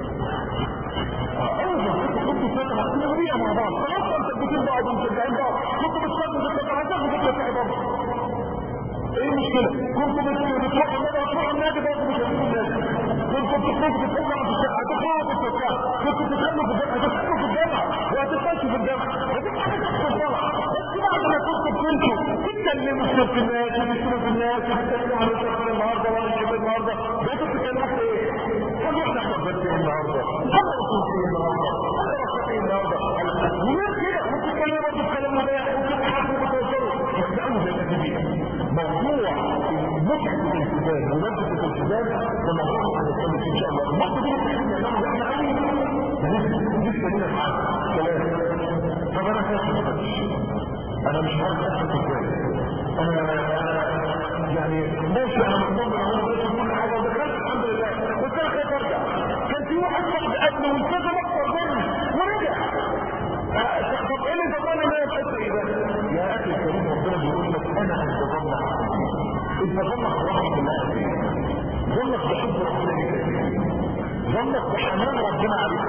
اول ما كنت كنت فاكر كنا بيئه مع بعض خلاص انت بتجيب بعض ومشجعين بعض كنت بتصدق بتتعذب وبتتعب بعض ايه المشكلة؟ كنت بتروح النادي هتروح النادي برضه مش هتروح النادي كنت بتخرج بتطلع في الشارع هتخرج في الشارع كنت بتتكلم في الجامعة هتتكلم في الجامعة وهتتمشي في الجامعة مفيش حاجة تحصل طبعا بس بعد ما كنت بتمشوا تتكلموا في الناس وتشتموا في الناس وتتكلموا عن الشغل النهارده ولا الشغل النهارده بقيتوا بتتكلموا في ايه؟ كل واحد احمد بس ايه النهارده؟ انا رسول ايه النهارده؟ انا رسول ايه النهارده؟ وغير كده ممكن تتكلموا برضه في كلام مباح وتضحكوا وتهزروا بس ده مش هيبقى موضوع متعة الالتزام ومادة الالتزام ده موضوع هنتكلم فيه ان شاء الله النقطة دي بتحكي ان احنا احنا قوي لسه لنا حاجة كلام طب انا خايف ما اخدش انا مش عارف اخد ازاي انا يعني ماشي انا مطمن اهو ماشي كل حاجة ودخلت الحمد لله بس انا خايف ارجع كان في واحد صاحبي قبله والتزم اكتر مني ورجع طب ايه اللي ضمني ان انا الحته ايه ده؟ يا اخي الكريم ربنا بيقول لك انا اتضمن انت ظنك برحمه الله ظنك بحب ربنا ليك ظنك بحنان ربنا عليك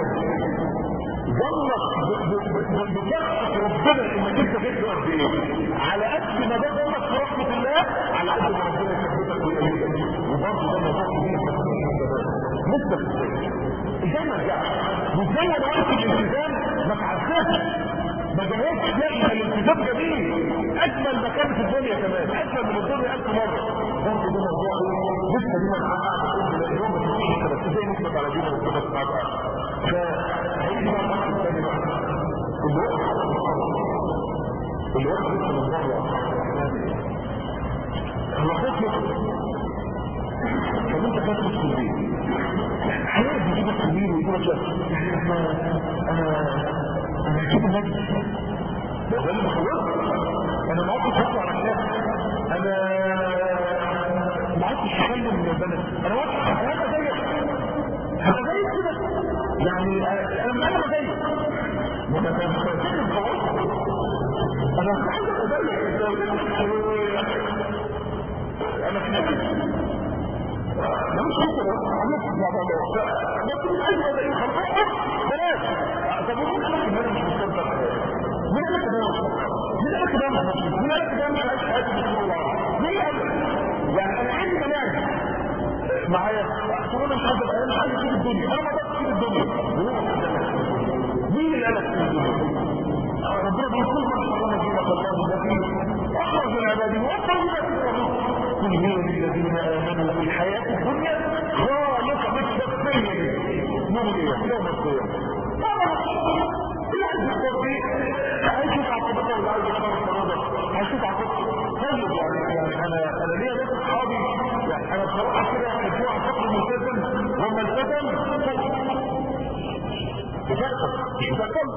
ظنك بفرحه ربنا انك انت جيت له قد ايه على قد ما ده ظنك في رحمه الله على قد ما ربنا يثبتك ويأيدك وبرضه ده موضوع كبير لسه ازاي ما رجعش وازاي انا وقت الالتزام ما تعذبش ما جاوبش لا الالتزام جميل اجمل مكان في الدنيا كمان اجمل من الدنيا الف مره برضه ده موضوع لسه دي ما اتحققش اليوم ما تمشيش كده ازاي نثبت على دين ربنا سبحانه وتعالى فهيجي بقى الوقت الثاني بقى الوقت الوقت لسه من بره انا خايف طب انت خايف في البيت حياتي يجيبك كبير ويجيبك انا انا انا هجيب النبي ده اللي مخوفني انا ما عدتش هطلع على الشارع انا ما عدتش هكلم من البلد انا وقت انا زيك انا زيك كده يعني انا من انا زيك ما انا انا عايز ابقى زيك انا في انا مش ممكن اعمل الموضوع ده بس مش عايز ابقى ايه خلاص بلاش طب ممكن انا كمان مش مصدق مين قال لك ده مين قال لك ده مش مبسوط في ناس ده مش عايش حياته بسم الله ليه ابدا يعني انا عندي مناعه معايا تقول مش عايز ابقى مش عايز اسيب الدنيا انا ما اقدرش اسيب الدنيا مين اللي قالك تسيب الدنيا ربنا بيقول كل من حرم زينة الله التي اخرج من عباده والطيبات كل هي للذين امنوا في الحياة الدنيا خالصة بالتفسير يوم القيامة يوم القيامة هيشوف عقبته ولا عايز يختار الصراحة هيشوف عقبته طيب يعني يعني انا انا ليا ناس اصحابي يعني انا بصراحه كده كان على فقر ملتزم لما التزم تفكر مش تفكر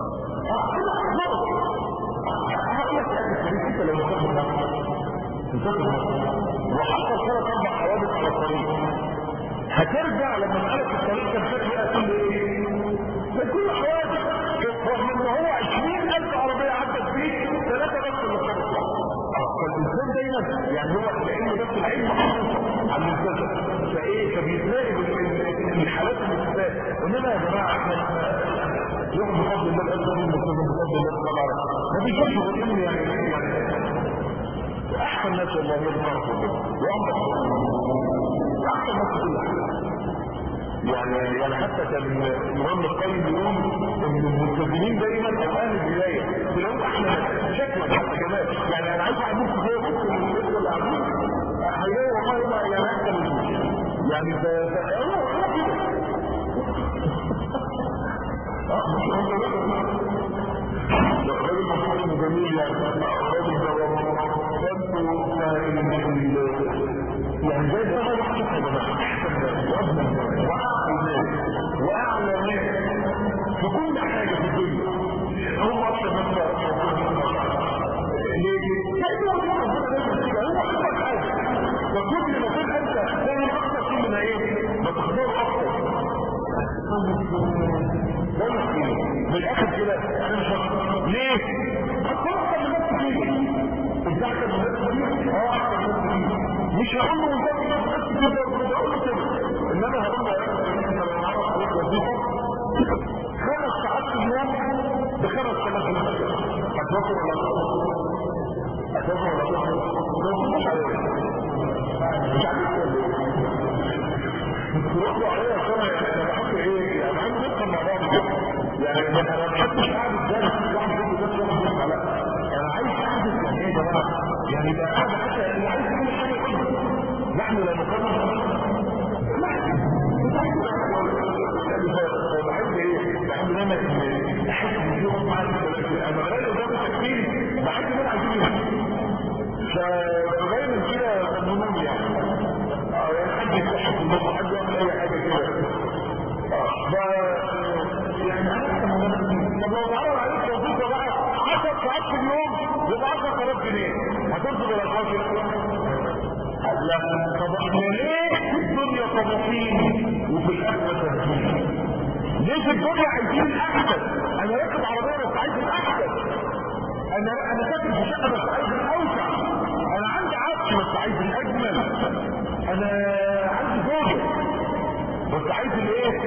هقول لك يا انت لو تفكر تفكر وحصل ثلاث اربع حوادث على الطريق هترجع لما مسألة الطريق كان فيها كل ايه؟ كل حوادث رغم ان هو 20000 عربية عدت فيه ثلاثة بس اللي خلصوا فالانسان دايما يعني هو العلم بس العلم محفوظ عن الانسان فايه فبيتلاقي الحالات الاستثناء انما يا جماعه احنا يوم بفضل الله الاسد من بفضل الله طبعا ما فيش شيء غير يعني يعني احسن ناس والله هي بتعرف وعمرك احسن ناس في كل حاجه يعني يعني حتى كان الامام القيم بيقول ان الملتزمين دايما او اهل الولايه تلاقوا احلى شكلا حتى كمان يعني انا عايز اعمل زي بص الناس اللي قاعدين هيلاقي والله ما يعني احسن من يعني ف هو كده اه مش الراجل المفروض انه جميل يعني الراجل ده يعني زي ده ما يحكي يا جماعه واعلى ناس في كل حاجه في الدنيا هو اكثر ناس ليه؟ كيف هو هو اكثر حاجه فكل ما تبقى انت تعمل اكثر كل ما ايه؟ ما تختار اكثر من الاخر كده انا مش ليه؟ هتكون اكثر من نفسك كتير انت اكثر من نفسك كتير اه اكثر من نفسك كتير مش هقول له انت نفسك كتير ده اقول له كده انما هقول له وظيفه خمس ساعات في اليوم بخمس ساعات هتوصل ولا هتوصل ولا مش عارف مش عارف تروحوا عليا سنة انا بحط ايه يعني عندي نفسه مع بعض يعني انا ما بحبش قاعد الدرس واحد يقول بس واحد يقول لا انا عايز قاعد يعني ايه يا جماعه يعني يبقى قاعد حتى اللي عايز كل حاجه نحن لا نقرر بحب ايه بحب ان انا احس ان في وقت معايا انا بلاقي قدام التكفير بحب ان انا عايزين فدايما كده فنون يعني اه يعني حد يفتح في النص حد يعمل اي حاجه كده اه يعني طب لو اتعرض عليك وظيفه بقى 10 ساعات في اليوم ب 10000 جنيه هترفض ولا ترفض؟ لا طب احنا ليه في الدنيا طموحين وفي الاخره تهديد ليه في الدنيا عايزين الاحسن انا راكب عربيه بس عايز الاحسن انا انا ساكن في شقه بس عايز الاوسع انا عندي عفش بس عايز الاجمل انا عندي زوجه بس عايز الايه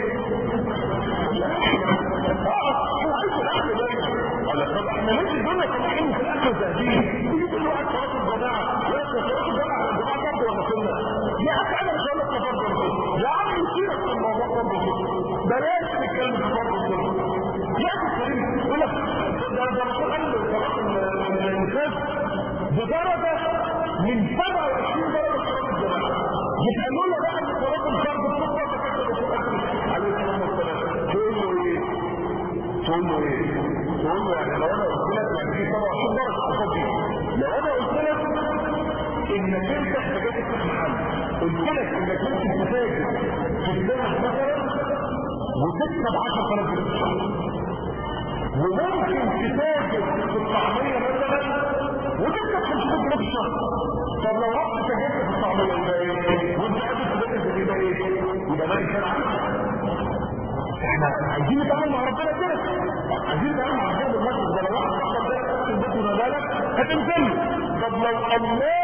اه انا عايز الاحسن دايما طب احنا ليه في الدنيا طموحين وفي الاخره تهديد تيجي تقول له واحد صلاه الجماعه يا اخي صلاه الجماعه الجماعه فرض ولا سنه يا اخي انا مش هقول لك فرض ولا سنه يا عم يسيبك من الموضوع فرض ولا سنه بلاش نتكلم في فرض السنه يا اخي كريم يقول لك ده ده الرسول قال صلاه الانفاس بدرجه من 27 درجه صلاه الجماعه يسالوا له بقى ان صلاه الفرض بتطلع فكره الرسول عليه الصلاه والسلام تقول له ايه؟ تقول له ايه؟ تقول له يعني لو انا قلت لك يعني في 27 درجه تصدق لو انا قلت لك انك انت حاجات محل قلت لك انك انت تتاجر في الذهب مثلا وتكسب 10000 جنيه في الشهر وممكن تتاجر في الطعميه مثلا وتكسب 500 جنيه في الشهر طب لو رحت تاجرت في الطعميه يبقى ايه؟ وانت قاعد تتاجر في يبقى ايه؟ يبقى ده انسان عادي احنا عايزين نتعامل مع ربنا كده عايزين نتعامل مع ربنا بالمجلس ده لو واحد حصل ده في البيت ونزلك هتنزل طب لو الله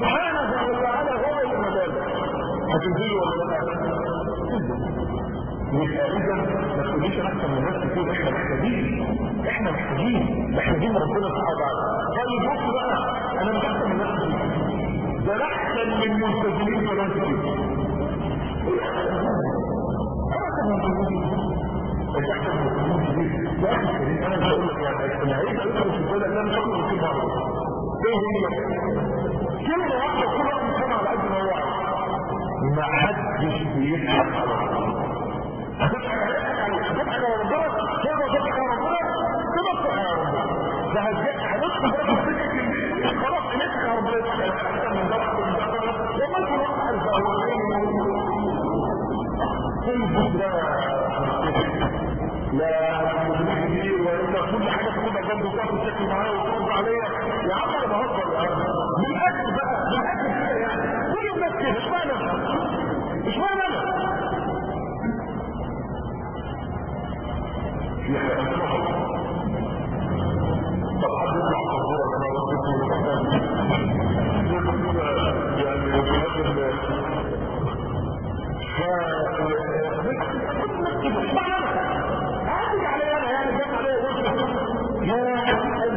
سبحانه وتعالى هو اللي نزلك هتنزلي ولا لا؟ يبقى اذا ما تقوليش انا احسن من الناس كتير احنا محتاجين احنا محتاجين محتاجين ربنا سبحانه وتعالى طيب بص بقى انا مش احسن من الناس كتير ده انا احسن من ملتزمين كمان كتير احسن من ملتزمين انت احسن من ملتزمين كتير يا اخي الكريم انا مش هقول لك يعني انا عايز اقول لك في البلد ده مش هقول لك كلمه واحده ايه هي كلمه واحده كل واحد يفهمها على قد ما هو عايز ما حدش بيضحك على ربنا هتضحك على ربنا كده هتضحك على ربنا كده هتضحك على ربنا ده هندخل بقى في السكه خلاص نضحك على ربنا احسن من ده احسن من ده لما انت رحت عارف هو لا مدرك ولا كل حاجه تاخدها جنب وتاخد شكل معايا وترد عليا يا عم انا بهزر يا عم من الاخر بقى من الاخر كده يعني كل الناس كده اشمعنى اشمعنى انا في حاجه طب حد يطلع صبوره كما وصلت يعني في هذا عادي علي انا يعني جاب علي يا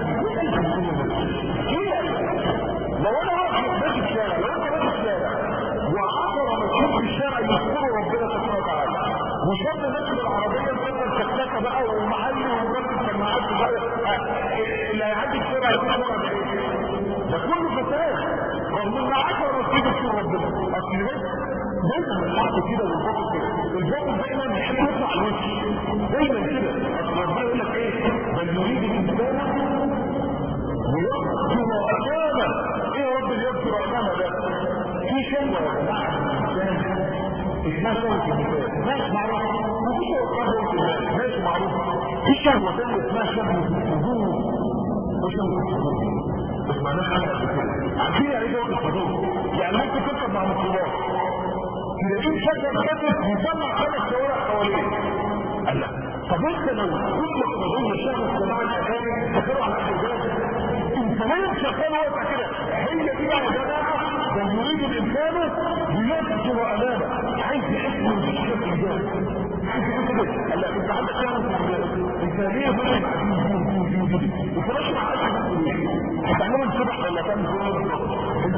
لو انا واقف ماشي في الشارع لو انت ماشي في الشارع وعشرة ماشيين في الشارع يذكروا ربنا سبحانه وتعالى وشاب ماشي بالعربيه مكسر سكسكه بقى ومحلي ومركز سماعات اللي هيعدي الشارع يكون ورا ده كله فساد رغم ان عشرة ماشيين يذكروا ربنا اصل دايما الحق كده والباطل كده الباطل دايما بيحب يطلع على الوش دايما كده اصل ربنا يقول لك ايه بل يريد الانسان ويذكر امامه ايه يا رب اللي يذكر امامه ده في شهوه يا جماعه الانسان اسمها شهوه النساء ماشي معروف ما فيش شهوه الناس ماشي معروف في شهوه ثانيه اسمها شهوه الحضور وشهوه الحضور بس معناها حاجه قد كده عارفين يعني ايه شهوه الحضور يعني ممكن تركب مع ميكروباص تلاقيه شجر كتف يسمع خمس شوارع حواليه قال لك طب انت لو كل قضيه شهوه سماع الاغاني تخيلوا على الحجاج انسانيا شغال واقع كده هي دي بقى يا جماعه ده يريد الانسان ليذكر امامه عايز يحس من الشكل ده عايز يحس كده قال لك انت عندك شهوه انسانيه بقى وفلاش مع حد هتعملوا الصبح ولا تعمل انت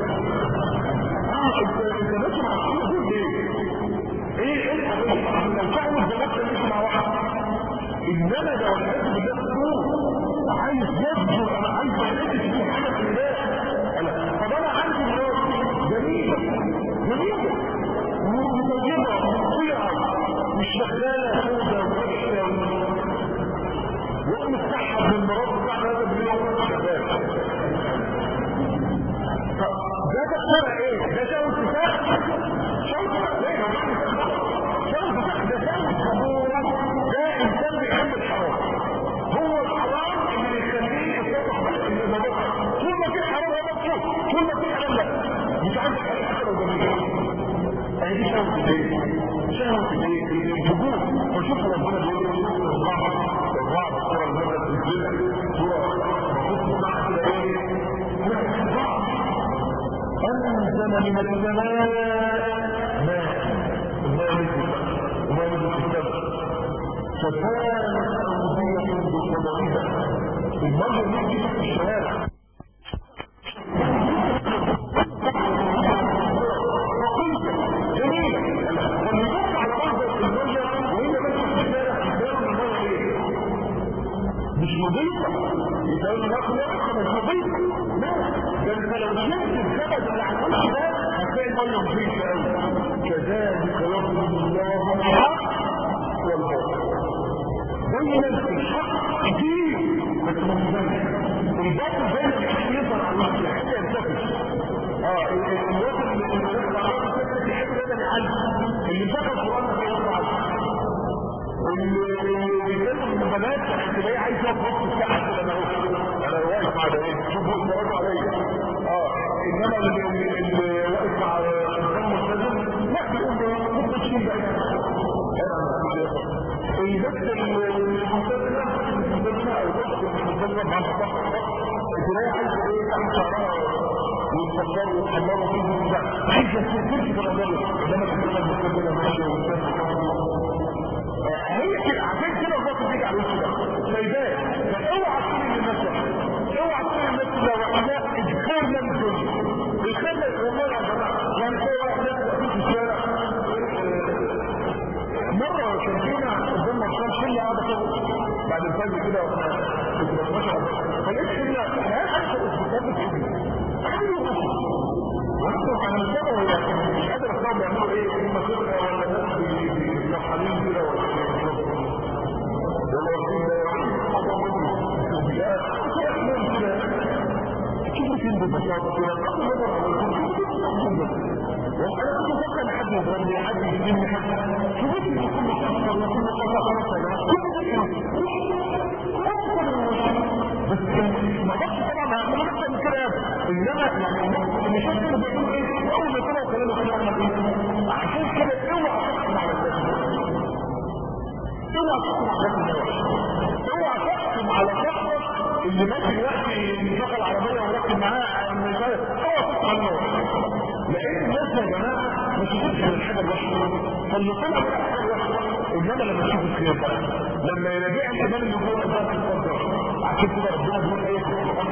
اه انت انت ماشي مع الشيء دول ليه؟ ايه ايه القضيه؟ لو شهوه زمان ماشي مع واحد انما ده والعياذ بالله سوء عايز يذكر انا عايز اعيش في حاجه في الله طب انا عندي مرات جميله جميله ومطيبه ومطيعه مش شغاله سودة ووحشه وام الصحه من المرات بتاعنا هذا بالله شغال ده تفسيرها ايه؟ ده شاوي اتفاق شاوي اتفاق شاوي اتفاق ده شاوي صبورة ده انسان بيحب الحرام هو الحرام اللي يخليه يتفق بالنظافة طول ما في حرام هو مبسوط طول ما في حرام لا مش عارف حاجة وجميلة اهي دي شاوي اتفاق شاوي اتفاق الهجوم وشوف ربنا بيقول الرعب الرعب الصورة اللي نزلت في الجنة صورة المفروض تسمعها كده ايه؟ أنزل من السماء ماء الماء نزل وما نزل في السماء فكانت أودية بقدرها المية نزلت في الشوارع جميلة لما يبص على منظر المية وهي ماشية في الشارع يبان المية ايه؟ مش نظيفة يبان المية مش نظيفة لا ده انت لو شفت السبب اللي على الوش ده هتلاقي الميه نظيفه قوي كذلك يظلم الله الحق والباطل دايما الحق كتير بس ما بيبانش الباطل دايما يحب يظهر على الوش يحب ينتفش اه الواحد اللي بيطلع على الوش يحب دايما يعلم اللي ذكر القران ما يطلع اللي بيتكلم البنات تلاقيه عايز يقف وسط الساعه كده انا انا واقف مع ده ايه شوفوا اتفرجوا عليا اه انما اللي اللي واقف مع انسان ملتزم لا بيقول له ممكن تشيل ده البنت الملتزمه الملتزمه او البنت الملتزمه مع الصح تلاقي عايزه ايه تعمل شعرها وتفكر وتحمره فيه عايزه تفكر في الامر انما تكون الملتزمه ماشيه والثانيه هي كده عشان كده الباطل بيجي على الوش ده سايباه فاوعى تقول للناس اوعى تقول للناس لو احنا الخير لم يكن الخير والله يا جماعه يعني في واحد يقف في الشارع مره كان فينا قدام مشروع شله قاعده كده بعد الفجر كده كنت بتمشى فلقيت شله انا عارف الاسبوعات بتجري وانتم على الجبل لكن مش قادر افهم بيعملوا ايه هم فرقه ولا ناس مرحلين كده ولا ولا واخدين كيف فين ببساطه كده قبل نظر وانا كنت اتوقع ان حد يضربني حد يجيبني حد شوفوا كل شخص ولا كل شخص خلاص بس ما بقاش طبعا ما اكتر من كده انما يعني مش اللي بيقول ايه اول ما طلعوا كلامه كده عمل ايه عشان كده اوعى تحكم على الناس اوعى تحكم على الناس اوعى تحكم على شخصك اللي ماشي دلوقتي مشغل عربيه وراكب معاه مش عارف اوعى تحكم على الناس لان الناس يا جماعه مش بتفهم الحاجه الوحشه فاللي طلع الحاجه الوحشه انما لما تشوف الخير بقى لما يراجع الايمان اللي جوه الناس الفضل عشان كده ربنا بيقول ايه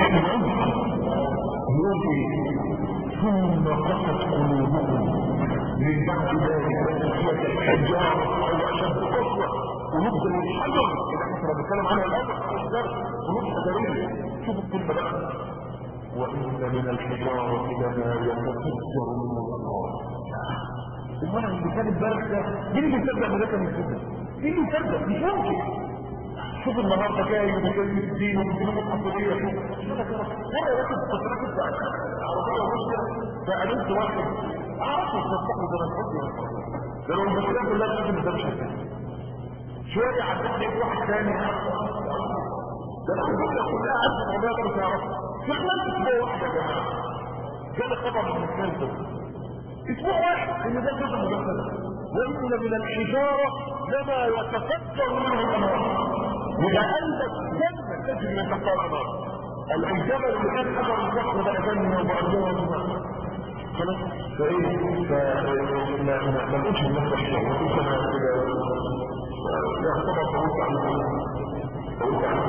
بيقول ايه ثم قست قلوبكم من بعد ذلك هي كالحجاره او اشد قسوه قلوب زي الحجر اللي احنا بنتكلم عنها الان قلوب حجريه شوفوا الكلمه بقى وان من الحجاره لما يتفجر منه الانهار المنع اللي كان البرد ده مين اللي يصدق ملاك من الكذب مين اللي يصدق مش ممكن شوف النهارده جاي وبيكلم الدين وبيكلم القصريه شوف مره راكب كنت راكب عربيه روسيا فقابلت واحد اعرفه تصدقه ده انا بحبه ده لو المشكله كلها بتيجي ده مش هتعمل شويه عديت لقيت واحد ثاني ده الحمد كلها عدت عربيه ده مش هعرفها في خلال اسبوع واحد يا جماعه جالي خبر من الكلب اسبوع واحد ان ده جزء مجسد وان من الحجاره لما يتفجر منه الانهار يبقى قلبك جنة تجري من تحت الانهار الجبل اللي كان حجر البحر بقى جنة وبعدها خلاص فايه ف ما ما نقولش ان احنا احنا ونقول انا كده لا طبعا قلت عن قلت عن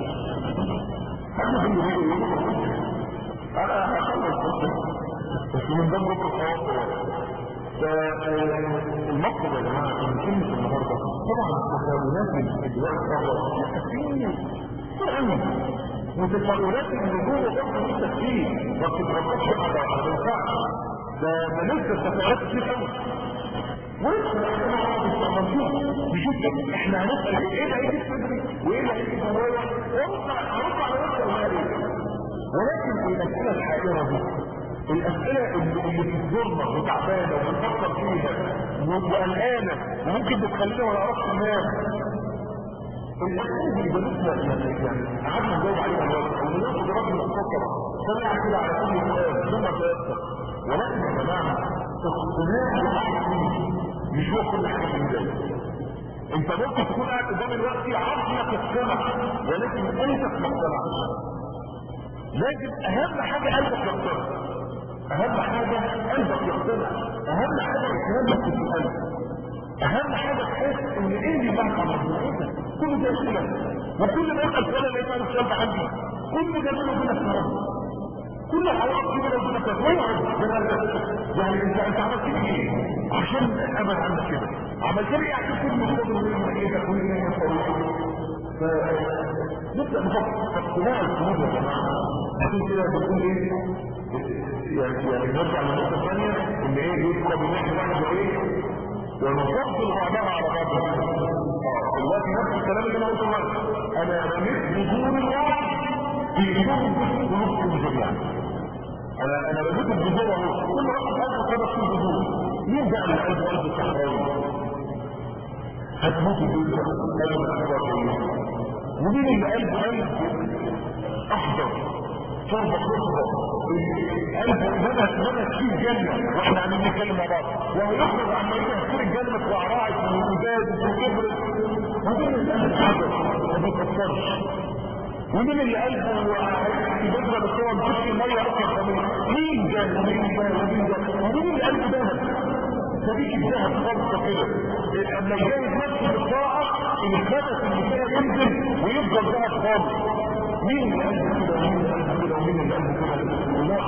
انا في انا هخلص بس من ضمن الخواطر فالمقصد يا جماعه ان كلمه النهارده طبعا تساؤلات الادواء الصغرى كثير طبعا وتساؤلات النجوم برضه مش تفكير ما بتتغطاش على ما تنفعش ده ده لسه تساؤلات كتير قوي ولسه احنا نشوف احنا هنسال ايه اللي هيجي في صدري وايه اللي هيجي في ورايا ونرد على نفس السؤال ولكن المساله الحائره دي الاسئله اللي, اللي بتزورنا وتعبانه وبنفكر فيها وقلقانه وممكن بتخلينا ما نعرفش ننام الاسئله دي بنسمع يعني يعني قعدنا نجاوب عليها دلوقتي او ناخد راجل مفكر سمع كده على كل سؤال ثم تيسر ولكن يا جماعه اقتناع العقل مش هو كل حاجه في ذلك انت ممكن تكون قاعد قدام الوقت عقلك يقتنع ولكن انت ما اقتنعش لازم اهم حاجه قلبك يقتنع اهم حاجة قلبك يقتنع اهم حاجة اهتمامك في القلب اهم حاجة تحس ان ايه اللي معك على ربنا كل ده اسئلة وكل ما يسأل سؤال لقيت انا السؤال ده عندي كل ده بينه وبينك يا رب كل حوارات كده بينه وبينك يعني انت انت عملت ايه عشان ابعد عنك كده عملت ايه عشان كل مصدر من ناحيتك ومن ناحيتك نبدا نفكر اقتناع القلوب يا جماعه عشان كده بنقول ايه يعني يعني نرجع للنقطه الثانيه ان ايه يبقى بنحكي واحد وايه ونفضل بعضها على بعض دلوقتي نفس الكلام اللي انا قلته دلوقتي انا رميت بذور الوعي في قلوب قلوبكم جميعا انا انا رميت البذور اهو كل واحد قلبه كده في بذور مين بقى اللي قلبه قلب الصحراوي هتموت الدنيا قلب الصحراوي ومين اللي قلبه قلب احضر تربة خصبة قلب انما انما في الجنة واحنا عاملين نتكلم مع بعض وهيخرج عن مدينة كتير الجنة وعراعي ومزاج وكبرت ومين اللي قلب حجر ما بيتكسرش ومين اللي قلبه يبدل بالصور بتشكي المية اصلا خميس مين جان ومين جان ومين جان ومين اللي قلبه دهب سبيك الذهب خالصه كده اما يجاهد نفسه بالطاعه الخبث اللي فيها ينزل ويفضل ذهب خالص مين اللي قلب كده ومين اللي قلب كده ومين اللي قلب كده ولا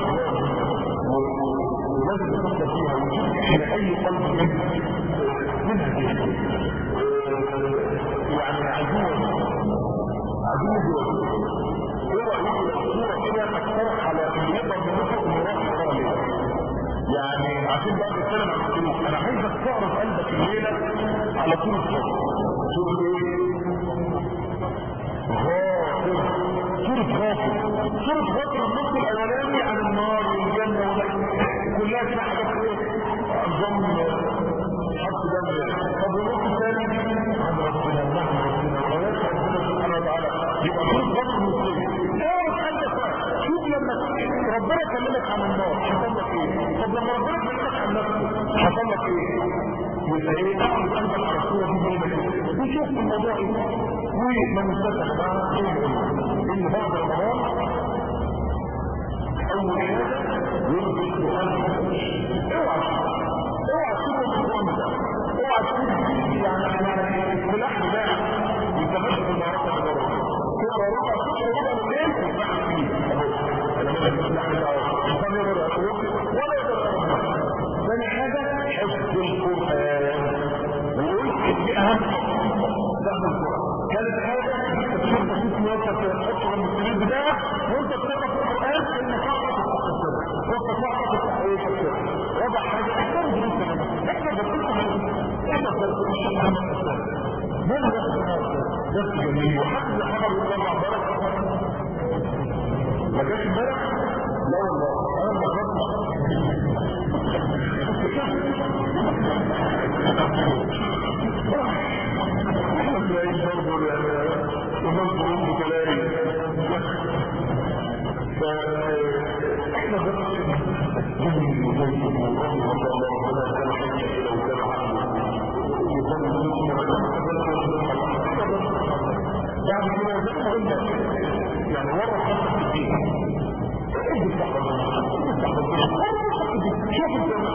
ولازم تفكر فيها وتشوف احنا اي قلب منها دي يعني عجوز عجوز هو يقول الصورة كده اقترح على اللي يقدر منكم انه راح خالص يعني عشان بقى نتكلم عن السلوك انا عايزك تعرف قلبك الليله على طول الصبح سورة ايه؟ غافر سورة غافر سورة غافر النص الاولاني عن النار والجنة والجنة كلها كده حاجات ايه؟ نظام حط دم طب والنص الثاني عن ربنا نحن ربنا وآيات ربنا سبحانه وتعالى يبقى سورة غافر المسلمين اعرف قلبك بقى شوف لما ربنا كلمك عن النار حصل لك ايه؟ طب لما ربنا كلمك عن نفسه حصل لك ايه؟ يبقى ايه؟ اعرف قلبك على الصورة دي بينك وشوف الموضوع ايه؟ ومن فتح بقى ان بعد رمضان اول حاجه يلبس القران اوعى اوعى تشوف القران ده اوعى تشوف يعني يعني بلحم ده انت ماشي في المعركه ده تقرا ربع تقرا ربع الليل وتفتح فيه اهو انا ماشي في اللحم ده اهو الانسان يقدر يقرا ولا يقدر يقرا ثاني حاجه حفظ القران وقلت دي اهم فهم القران ثالث حاجة تفسير بسيط موقف تحطه من السرير بتاعك وانت بتقرا في القرآن ان فقط التفسير وانت فقط التفسير رابع حاجة احترم دروس النبي احنا بسيطة احنا بسيطة من يحضر درس جميل وحد حضر يطلع بركة ما جاش امبارح؟ لا والله انا ما تلاقيش برضه يعني وننظر ام كلامي فاحنا بس جميل وزيت والله ما شاء الله ربنا كان حاجه كده وكان بعد كده زي ما قلنا يعني ورا خطه في الدين ايه شوف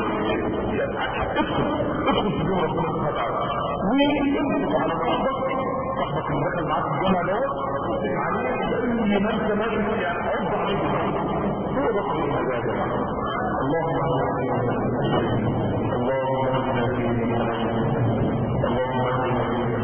ادخل ادخل في دين ربنا سبحانه وتعالى ويمسك على صاحبك صاحبك اللي دخل معاك الجامعه دوت عليه زي ما انت ماشي يعني عرض عليك هو ده طريق الهدايه يا جماعه اللهم اللهم اهدنا فيمن اللهم اهدنا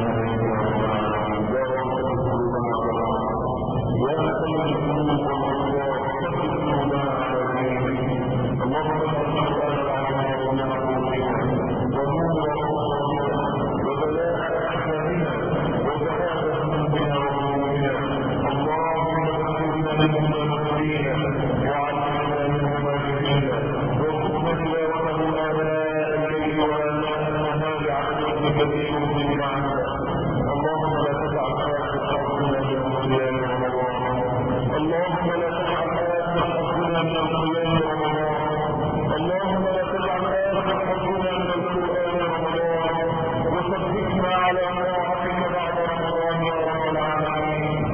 يا مقلب القلوب والابصار ثبت قلوبنا على دينك اللهم اجعل القران العظيم ربنا قلوبنا ونور ابصارنا وبلاء احزاننا وذهاب ذنوبنا وذنوبنا اللهم اغفرنا منهما مغفرين وعلمنا منهما جميلا وارزقنا تلاوته اناء الليل واناء النهار على وجهك بالشرب معك اللهم لا تجعل اخر حظنا من صيام رمضان اللهم لا تجعل اخر حظنا من صيام رمضان اللهم لا تجعل اخر حظنا من القران رمضان وثبتنا على طاعتك بعد رمضان يا رب العالمين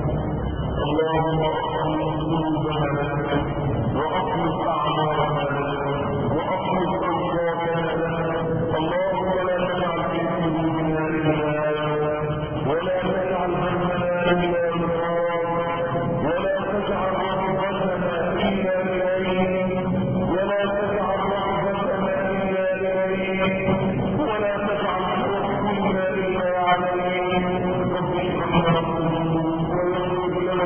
اللهم اخلص قلوبنا لك واخلص اعمارنا لك واخلص اوقاتنا لك اللهم لا تجعل في قلوبنا الا ولا تجعل همنا الا مراد ولا تجعل رغبتنا الا اليك ولا تجعل رغبتنا الا اليك ولا تجعل توكلنا الا عليك رب اشرح لنا ويسر لنا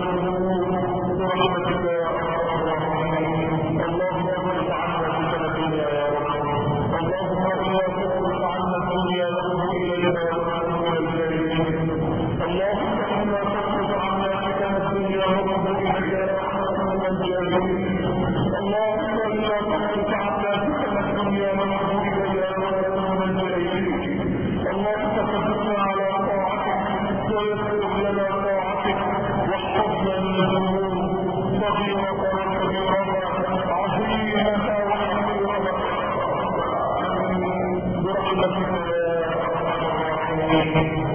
برحمتك يا ارحم الراحمين اللهم ارفع عنا فتن الدنيا يا رب اللهم اياك ارفع عنا الدنيا نصب الينا ونحن الكريمين اللهم انا تصرف عنا فتن الدنيا ونصب اليك يا ارحم الراحمين اللهم انا تصرف عنا فتن الدنيا ونصب اليك يا ارحم الراحمين اللهم ثبتنا على طاعتك ويسر لنا طاعتك واحفظنا من الذنوب صغيرة وكبيرة عظيمة وحقيرة برحمتك يا ارحم الراحمين